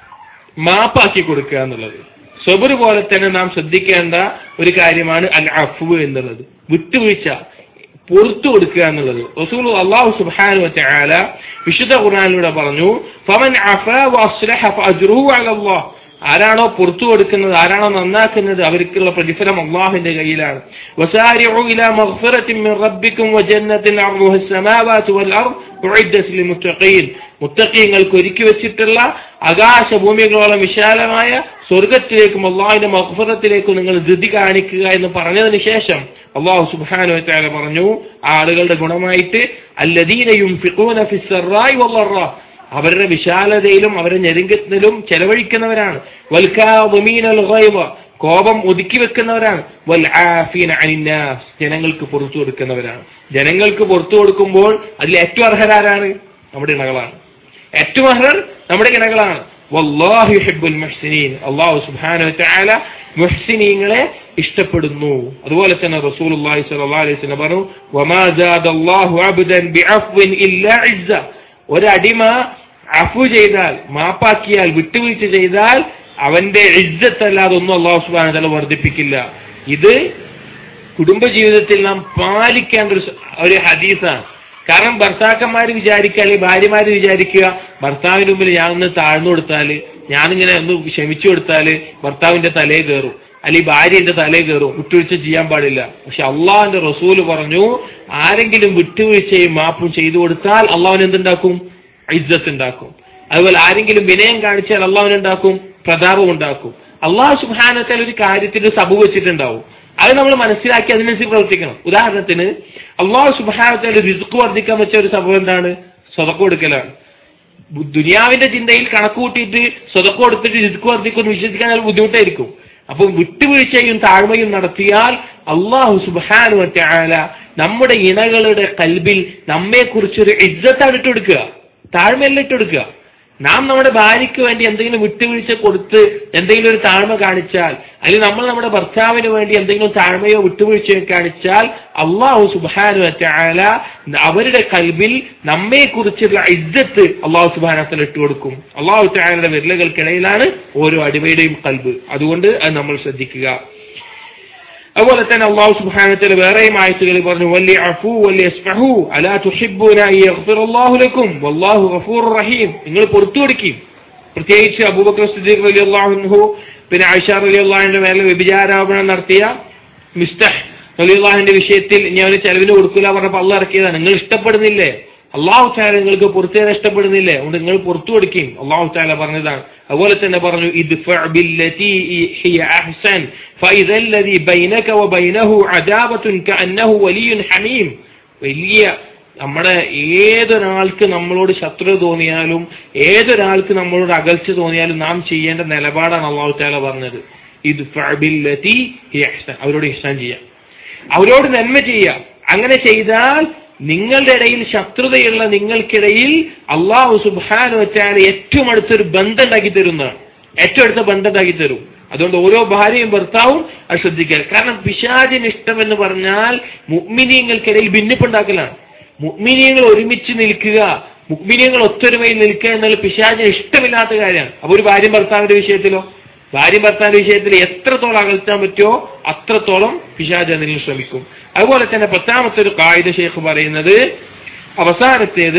മാപ്പാക്കി കൊടുക്കുക എന്നുള്ളത് സബർ പോലെ തന്നെ നാം ശ്രദ്ധിക്കേണ്ട ഒരു കാര്യമാണ് അൽ അഫു എന്നുള്ളത് വിട്ടുവീഴ്ച പൊറത്തു കൊടുക്കുക എന്നുള്ളത് റസൂൽ അള്ളാഹു സുബ്ഹാനഹു വതആല വിശുദ്ധ ഖുർആനിലൂടെ പറഞ്ഞു ഫമൻ അഫ വഅസ്ലഹ ഫഅജ്റുഹു അലല്ലാഹ് ആരാണോ പുറത്തു കൊടുക്കുന്നത് ആരാണോ നന്നാക്കുന്നത് അവർക്കുള്ള പ്രതിഫലം അള്ളാഹുവിന്റെ കയ്യിലാണ് വസാരിഉ ഇലാ മഗ്ഫിറത്തിൻ മിൻ റബ്ബിക്കും വജന്നത്തിൻ അർദുഹ السماوات والارض ഉഇദ്ദത് ലിൽമുത്തഖീൻ മുത്തഖീങ്ങൾക്ക് ഒരുക്കി വെച്ചിട്ടുള്ള ആകാശഭൂമികളോളം വിശാലമായ സ്വർഗത്തിലേക്കും അള്ളാഹുവിന്റെ മഗ്ഫിറത്തിലേക്കും നിങ്ങൾ ധൃതി കാണിക്കുക എന്ന് പറഞ്ഞതിന് ശേഷം അള്ളാഹു സുബ്ഹാനഹു വതആല പറഞ്ഞു ആ ആളുകളുടെ ഗുണമായിട്ട് അല്ലദീന യുൻഫിഖൂന ഫിസ്സറായി വല്ലറാ അവരുടെ വിശാലതയിലും അവരുടെ ഞെരുങ്കത്തിലും ചെലവഴിക്കുന്നവരാണ് വൽകാദിമീനൽ ഗൈബ കോപം ഒതുക്കി വെക്കുന്നവരാണ് വൽ ആഫീന അനിന്നാസ് ജനങ്ങൾക്ക് പുറത്തു കൊടുക്കുന്നവരാണ് ജനങ്ങൾക്ക് പുറത്തു കൊടുക്കുമ്പോൾ അതിൽ ഏറ്റവും അർഹരാരാണ് നമ്മുടെ ഇണകളാണ് ഏറ്റവും അർഹർ നമ്മുടെ ഇണകളാണ് വല്ലാഹു യുഹിബ്ബുൽ മുഹ്സിനീൻ അല്ലാഹു സുബ്ഹാനഹു വതആല മുഹ്സിനീങ്ങളെ ഇഷ്ടപ്പെടുന്നു അതുപോലെ തന്നെ റസൂലുള്ളാഹി സ്വല്ലല്ലാഹു അലൈഹി വസല്ലം പറഞ്ഞു വമാ സാദല്ലാഹു അബ്ദൻ ബിഅഫ്വിൻ ഇല്ലാ ഇസ്സ ഒരടിമ അഫു ചെയ്താൽ മാപ്പാക്കിയാൽ വിട്ടുവീഴ്ച ചെയ്താൽ അവന്റെ ഇജ്ജത്തല്ലാതെ ഒന്നും അള്ളാഹു സുബാന തല വർദ്ധിപ്പിക്കില്ല ഇത് കുടുംബജീവിതത്തിൽ നാം പാലിക്കേണ്ട ഒരു സ- ഒരു ഹദീസാണ് കാരണം ഭർത്താക്കന്മാർ വിചാരിക്കുക അല്ലെങ്കിൽ ഭാര്യമാര് വിചാരിക്കുക ഭർത്താവിന് മുമ്പിൽ ഞാൻ ഒന്ന് താഴ്ന്നു കൊടുത്താല് ഞാനിങ്ങനെ ഒന്ന് ക്ഷമിച്ചു കൊടുത്താല് ഭർത്താവിന്റെ തലേ കയറും അല്ലെങ്കിൽ ഭാര്യ എന്റെ തലേ കയറും വിട്ടുവീഴ്ച ചെയ്യാൻ പാടില്ല പക്ഷെ അള്ളാഹിന്റെ റസൂല് പറഞ്ഞു ആരെങ്കിലും വിട്ടുവീഴ്ചയും മാപ്പും ചെയ്തു കൊടുത്താൽ അള്ളാഹുന് എന്തുണ്ടാക്കും ഇജ്ജത്ത് ഉണ്ടാക്കും അതുപോലെ ആരെങ്കിലും വിനയം കാണിച്ചാൽ അള്ളാഹുന് ഉണ്ടാക്കും പ്രതാപം ഉണ്ടാക്കും അള്ളാഹു സുബാനത്താൽ ഒരു കാര്യത്തിന് സബ് വെച്ചിട്ടുണ്ടാവും അത് നമ്മൾ മനസ്സിലാക്കി അതിനനുസരിച്ച് പ്രവർത്തിക്കണം ഉദാഹരണത്തിന് അള്ളാഹു സുബാനത്താൽ റിസ്ക് വർദ്ധിക്കാൻ വെച്ച ഒരു സംഭവം എന്താണ് സ്വതക്ക് കൊടുക്കലാണ് ബു- ദുനിയാവിന്റെ ചിന്തയിൽ കണക്ക് കൂട്ടിയിട്ട് സ്വതക്ക് കൊടുത്തിട്ട് റിസ്ക് വർദ്ധിക്കുമെന്ന് വിശ്വസിക്കാൻ അത് ബുദ്ധിമുട്ടായിരിക്കും അപ്പം വിട്ടുവീഴ്ചയും താഴ്മയും നടത്തിയാൽ അള്ളാഹു സുബാനു ആല നമ്മുടെ ഇണകളുടെ കൽബിൽ നമ്മെക്കുറിച്ചൊരു ഇജ്ജത്താണ് ഇട്ടുകൊടുക്കുക താഴ്മയല്ല ഇട്ടുകൊടുക്കുക നാം നമ്മുടെ ഭാര്യയ്ക്ക് വേണ്ടി എന്തെങ്കിലും വിട്ടുവീഴ്ച കൊടുത്ത് എന്തെങ്കിലും ഒരു താഴ്മ കാണിച്ചാൽ അല്ലെങ്കിൽ നമ്മൾ നമ്മുടെ ഭർത്താവിന് വേണ്ടി എന്തെങ്കിലും താഴ്മയോ വിട്ടുവീഴ്ചയോ കാണിച്ചാൽ അള്ളാഹു സുബാനു ആല അവരുടെ കൽബിൽ നമ്മെ കുറിച്ചുള്ള ഇജ്ജത്ത് അള്ളാഹു സുബാനത്തിൽ ഇട്ടുകൊടുക്കും അള്ളാഹു താലയുടെ വിരലുകൾക്കിടയിലാണ് ഓരോ അടിമയുടെയും കൽബ് അതുകൊണ്ട് അത് നമ്മൾ ശ്രദ്ധിക്കുക അതുപോലെ തന്നെ അള്ളാഹു സുബ്ഹാനഹു വേറെയും ആയത്തുകളിൽ പറഞ്ഞു വലിയ അഫു വലിയ അസ്ഫഹു അലാ തുഹിബ്ബൂന അൻ യഗ്ഫിറല്ലാഹു ലക്കും വല്ലാഹു ഗഫൂറുർ റഹീം നിങ്ങൾ പുറത്തു കൊടുക്കും പ്രത്യേകിച്ച് അബൂബക്കർ സിദ്ദീഖ് റളിയല്ലാഹു അൻഹു പിന്നെ ആയിഷ റലിയുള്ളാഹിന്റെ മേലെ വ്യഭിചാരോപണം നടത്തിയ മിസ്റ്റഹ് റലിയുള്ളാഹിന്റെ വിഷയത്തിൽ ഞാൻ ഒരു ചെലവിന് കൊടുക്കില്ല പറഞ്ഞപ്പോൾ അള്ള ഇറക്കിയതാണ് നിങ്ങൾ ഇഷ്ടപ്പെടുന്നില്ലേ അള്ളാഹു താല നിങ്ങൾക്ക് പുറത്തു തരാൻ ഇഷ്ടപ്പെടുന്നില്ലേ അതുകൊണ്ട് നിങ്ങൾ പുറത്തു കൊടുക്കുകയും അള്ളാഹു താല പറഞ്ഞതാണ് അതുപോലെ തന്നെ പറഞ്ഞു ഇദ്ഫഅ ബില്ലതി ഹിയ അഹ്സൻ فإذا الذي بينك وبينه عداوة كأنه ولي حميم വലിയ നമ്മുടെ ഏതൊരാൾക്ക് നമ്മളോട് ശത്രുത തോന്നിയാലും ഏതൊരാൾക്ക് നമ്മളോട് അകൽച്ച തോന്നിയാലും നാം ചെയ്യേണ്ട നിലപാടാണ് അള്ളാഹു താല പറഞ്ഞത് ഇത് ഫഅബില്ലതി ഹിയ അഹ്സൻ അവരോട് ഇഹ്സാൻ ചെയ്യാം അവരോട് നന്മ ചെയ്യാം അങ്ങനെ ചെയ്താൽ നിങ്ങളുടെ ഇടയിൽ ശത്രുതയുള്ള നിങ്ങൾക്കിടയിൽ അള്ളാഹു സുബാനു വെച്ചാൽ ഏറ്റവും അടുത്തൊരു ബന്ധം ഉണ്ടാക്കി തരുന്നതാണ് ഏറ്റവും അടുത്ത ബന്ധം ഉണ്ടാക്കി തരും അതുകൊണ്ട് ഓരോ ഭാര്യയും ഭർത്താവും അത് ശ്രദ്ധിക്കുക കാരണം പിശാചിന് ഇഷ്ടം എന്ന് പറഞ്ഞാൽ മുഗ്മിനീയങ്ങൾക്കിടയിൽ ഭിന്നിപ്പുണ്ടാക്കലാണ് മുഗ്മിനീയങ്ങൾ ഒരുമിച്ച് നിൽക്കുക മുഗ്മിനീയങ്ങൾ ഒത്തൊരുമയിൽ നിൽക്കുക എന്നുള്ള പിശാചിന് ഇഷ്ടമില്ലാത്ത കാര്യമാണ് അപ്പൊ ഒരു ഭാര്യ ഭർത്താവിന്റെ വിഷയത്തിലോ ഭാര്യ ഭർത്താവിന്റെ വിഷയത്തിൽ എത്രത്തോളം അകൽത്താൻ പറ്റുമോ അത്രത്തോളം പിശാജ് അതിന് ശ്രമിക്കും അതുപോലെ തന്നെ പത്താമത്തെ ഒരു കായിക ഷേഖ് പറയുന്നത് അവസാനത്തേത്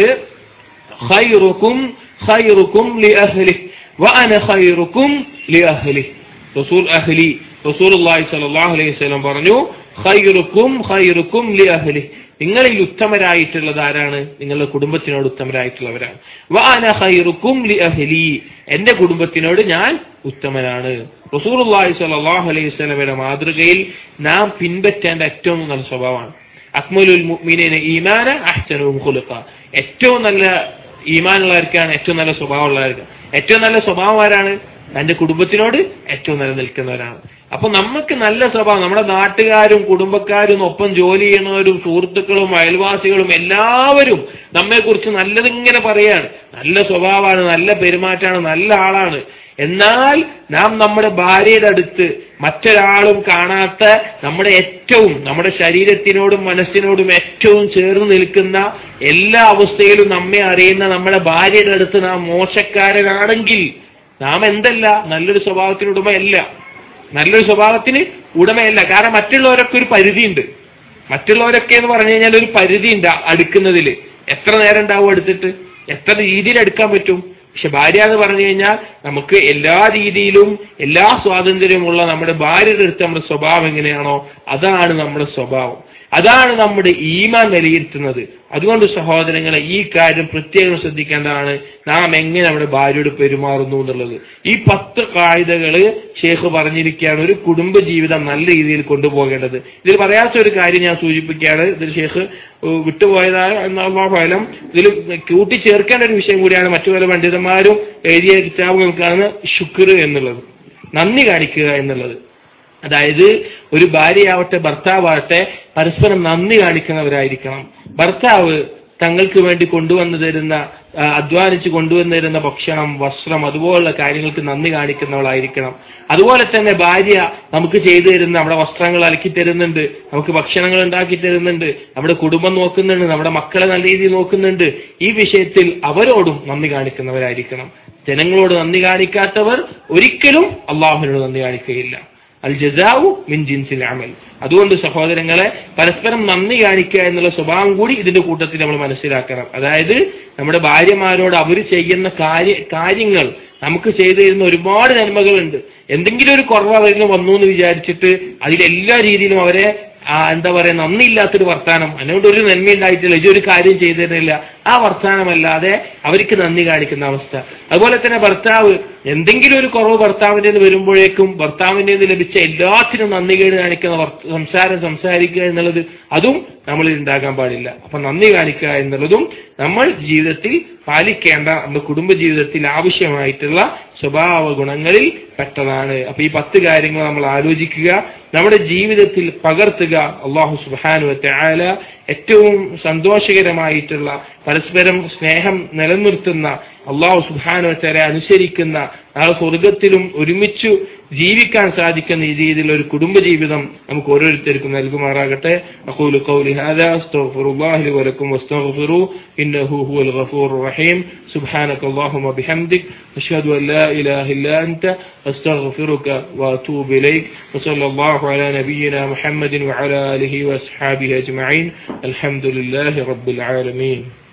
ഖൈറുക്കും ഖൈറുക്കും ലി അഹ്ലി വഅന ഖൈറുക്കും ലി അഹ്ലി റസൂൽ അഹ്ലി റസൂലുള്ളാഹി സ്വല്ലല്ലാഹു അലൈഹി വസല്ലം പറഞ്ഞു ഖൈറുക്കും ഖൈറുക്കും ലി അഹ്ലി നിങ്ങളിൽ ഉത്തമരായിട്ടുള്ളത് ആരാണ് നിങ്ങളുടെ കുടുംബത്തിനോട് ഉത്തമരായിട്ടുള്ളവരാണ് വാന ഖൈറുക്കും ലി അഹ്ലി എന്റെ കുടുംബത്തിനോട് ഞാൻ ഉത്തമനാണ് റസൂലുള്ളാഹി സ്വല്ലല്ലാഹു അലൈഹി വസല്ലമയുടെ മാതൃകയിൽ നാം പിൻപറ്റേണ്ട ഏറ്റവും നല്ല സ്വഭാവമാണ് അക്മലുൽ മുഅ്മിനീന ഈമാന അഹ്സനുഹും ഖുലുഖ ഏറ്റവും നല്ല ഈമാനുള്ളവർക്കാണ് ഏറ്റവും നല്ല സ്വഭാവമുള്ളവർക്ക് ഏറ്റവും നല്ല സ്വഭാവം ആരാണ് തന്റെ കുടുംബത്തിനോട് ഏറ്റവും നല്ല നിൽക്കുന്നവരാണ് അപ്പൊ നമുക്ക് നല്ല സ്വഭാവം നമ്മുടെ നാട്ടുകാരും കുടുംബക്കാരും ഒപ്പം ജോലി ചെയ്യുന്നവരും സുഹൃത്തുക്കളും അയൽവാസികളും എല്ലാവരും നമ്മെക്കുറിച്ച് നല്ലതിങ്ങനെ പറയാണ് നല്ല സ്വഭാവമാണ് നല്ല പെരുമാറ്റമാണ് നല്ല ആളാണ് എന്നാൽ നാം നമ്മുടെ ഭാര്യയുടെ അടുത്ത് മറ്റൊരാളും കാണാത്ത നമ്മുടെ ഏറ്റവും നമ്മുടെ ശരീരത്തിനോടും മനസ്സിനോടും ഏറ്റവും ചേർന്ന് നിൽക്കുന്ന എല്ലാ അവസ്ഥയിലും നമ്മെ അറിയുന്ന നമ്മുടെ ഭാര്യയുടെ അടുത്ത് നാം മോശക്കാരനാണെങ്കിൽ നാം എന്തല്ല നല്ലൊരു സ്വഭാവത്തിന് ഉടമയല്ല നല്ലൊരു സ്വഭാവത്തിന് ഉടമയല്ല കാരണം മറ്റുള്ളവരൊക്കെ ഒരു പരിധിയുണ്ട് മറ്റുള്ളവരൊക്കെ എന്ന് പറഞ്ഞു കഴിഞ്ഞാൽ ഒരു പരിധിയുണ്ട് അടുക്കുന്നതിൽ എത്ര നേരം ഉണ്ടാവും എടുത്തിട്ട് എത്ര രീതിയിൽ എടുക്കാൻ പറ്റും പക്ഷെ ഭാര്യ എന്ന് പറഞ്ഞു കഴിഞ്ഞാൽ നമുക്ക് എല്ലാ രീതിയിലും എല്ലാ സ്വാതന്ത്ര്യമുള്ള നമ്മുടെ ഭാര്യയുടെ അടുത്ത് നമ്മുടെ സ്വഭാവം എങ്ങനെയാണോ അതാണ് നമ്മുടെ സ്വഭാവം അതാണ് നമ്മുടെ ഈമാൻ വിലയിരുത്തുന്നത് അതുകൊണ്ട് സഹോദരങ്ങളെ ഈ കാര്യം പ്രത്യേകം ശ്രദ്ധിക്കേണ്ടതാണ് നാം എങ്ങനെ നമ്മുടെ ഭാര്യയോട് പെരുമാറുന്നു എന്നുള്ളത് ഈ പത്ത് കായികകള് ഷേഖ് പറഞ്ഞിരിക്കുകയാണ് ഒരു കുടുംബ ജീവിതം നല്ല രീതിയിൽ കൊണ്ടുപോകേണ്ടത് ഇതിൽ പറയാത്ത ഒരു കാര്യം ഞാൻ സൂചിപ്പിക്കുകയാണ് ഇതിൽ ഷേഖ് ഏഹ് വിട്ടുപോയതായ എന്നുള്ള ഫലം ഇതിൽ കൂട്ടിച്ചേർക്കേണ്ട ഒരു വിഷയം കൂടിയാണ് മറ്റു പല പണ്ഡിതന്മാരും എഴുതിയ കിതാബുകൾക്കാണ് ശുക്ർ എന്നുള്ളത് നന്ദി കാണിക്കുക എന്നുള്ളത് അതായത് ഒരു ഭാര്യയാവട്ടെ ഭർത്താവാവട്ടെ പരസ്പരം നന്ദി കാണിക്കുന്നവരായിരിക്കണം ഭർത്താവ് തങ്ങൾക്ക് വേണ്ടി കൊണ്ടുവന്നു തരുന്ന ആ, അധ്വാനിച്ച് കൊണ്ടുവന്നു തരുന്ന ഭക്ഷണം വസ്ത്രം അതുപോലുള്ള കാര്യങ്ങൾക്ക് നന്ദി കാണിക്കുന്നവളായിരിക്കണം അതുപോലെ തന്നെ ഭാര്യ നമുക്ക് ചെയ്തു തരുന്ന നമ്മുടെ വസ്ത്രങ്ങൾ അലക്കി തരുന്നുണ്ട് നമുക്ക് ഭക്ഷണങ്ങൾ ഉണ്ടാക്കി തരുന്നുണ്ട് നമ്മുടെ കുടുംബം നോക്കുന്നുണ്ട് നമ്മുടെ മക്കളെ നല്ല രീതിയിൽ നോക്കുന്നുണ്ട് ഈ വിഷയത്തിൽ അവരോടും നന്ദി കാണിക്കുന്നവരായിരിക്കണം ജനങ്ങളോട് നന്ദി കാണിക്കാത്തവർ ഒരിക്കലും അള്ളാഹുവിനോട് നന്ദി കാണിക്കുകയില്ല അൽ ജസാവു മിൻ ജിൻസിൽ അമൽ അതുകൊണ്ട് സഹോദരങ്ങളെ പരസ്പരം നന്ദി കാണിക്കുക എന്നുള്ള സ്വഭാവം കൂടി ഇതിന്റെ കൂട്ടത്തിൽ നമ്മൾ മനസ്സിലാക്കണം അതായത് നമ്മുടെ ഭാര്യമാരോട് അവർ ചെയ്യുന്ന കാര്യ കാര്യങ്ങൾ നമുക്ക് ചെയ്തു തരുന്ന ഒരുപാട് നന്മകളുണ്ട് എന്തെങ്കിലും ഒരു കുറവ് അവരിൽ വന്നു എന്ന് വിചാരിച്ചിട്ട് അതിലെല്ലാ രീതിയിലും അവരെ ആ, എന്താ പറയാ നന്ദിയില്ലാത്തൊരു വർത്താനം അതിനോട് ഒരു നന്മ ഉണ്ടായിട്ടില്ല ഇതൊരു കാര്യം ചെയ്തു തരുന്നില്ല ആ വർത്താനമല്ലാതെ അവർക്ക് നന്ദി കാണിക്കുന്ന അവസ്ഥ അതുപോലെ തന്നെ ഭർത്താവ് എന്തെങ്കിലും ഒരു കുറവ് ഭർത്താവിൻ്റെ നിന്ന് വരുമ്പോഴേക്കും ഭർത്താവിൻ്റെ നിന്ന് ലഭിച്ച എല്ലാത്തിനും നന്ദി കേട് കാണിക്കുന്ന വർ- സംസാരം സംസാരിക്കുക എന്നുള്ളത് അതും നമ്മളിൽ ഉണ്ടാകാൻ പാടില്ല അപ്പൊ നന്ദി കാണിക്കുക എന്നുള്ളതും നമ്മൾ ജീവിതത്തിൽ പാലിക്കേണ്ട നമ്മുടെ കുടുംബ ജീവിതത്തിൽ ആവശ്യമായിട്ടുള്ള സ്വഭാവ ഗുണങ്ങളിൽ പെട്ടതാണ് അപ്പൊ ഈ പത്ത് കാര്യങ്ങൾ നമ്മൾ ആലോചിക്കുക നമ്മുടെ ജീവിതത്തിൽ പകർത്തുക അള്ളാഹു സുബാനു ആല ഏറ്റവും സന്തോഷകരമായിട്ടുള്ള പരസ്പരം സ്നേഹം നിലനിർത്തുന്ന അള്ളാഹു സുബാനു വച്ചാലെ അനുസരിക്കുന്ന നാളെ സ്വർഗത്തിലും ഒരുമിച്ചു ജീവിക്കാൻ സാധിക്കുന്ന ഈ രീതിയിലുള്ള ഒരു കുടുംബ ജീവിതം നമുക്ക് ഓരോരുത്തർക്കും നൽകുമാറാകട്ടെ അഖൂലു ഖൗലി ഹാദാ അസ്തഗ്ഫിറുല്ലാഹി ലി വലക്കും വസ്തഗ്ഫിറു ഇന്നഹു ഹുവൽ ഗഫൂറുർ റഹീം സുബ്ഹാനക അല്ലാഹുമ്മ ബിഹംദിക് അഷ്ഹദു അൻ ലാ ഇലാഹ ഇല്ലാ അൻത അസ്തഗ്ഫിറുക വഅതൂബു ഇലൈക് വസല്ലല്ലാഹു അലാ നബിയ്യിനാ മുഹമ്മദിൻ വഅലാ ആലിഹി വഅസ്ഹാബിഹി അജ്മഈൻ അൽഹംദുലില്ലാഹി റബ്ബിൽ ആലമീൻ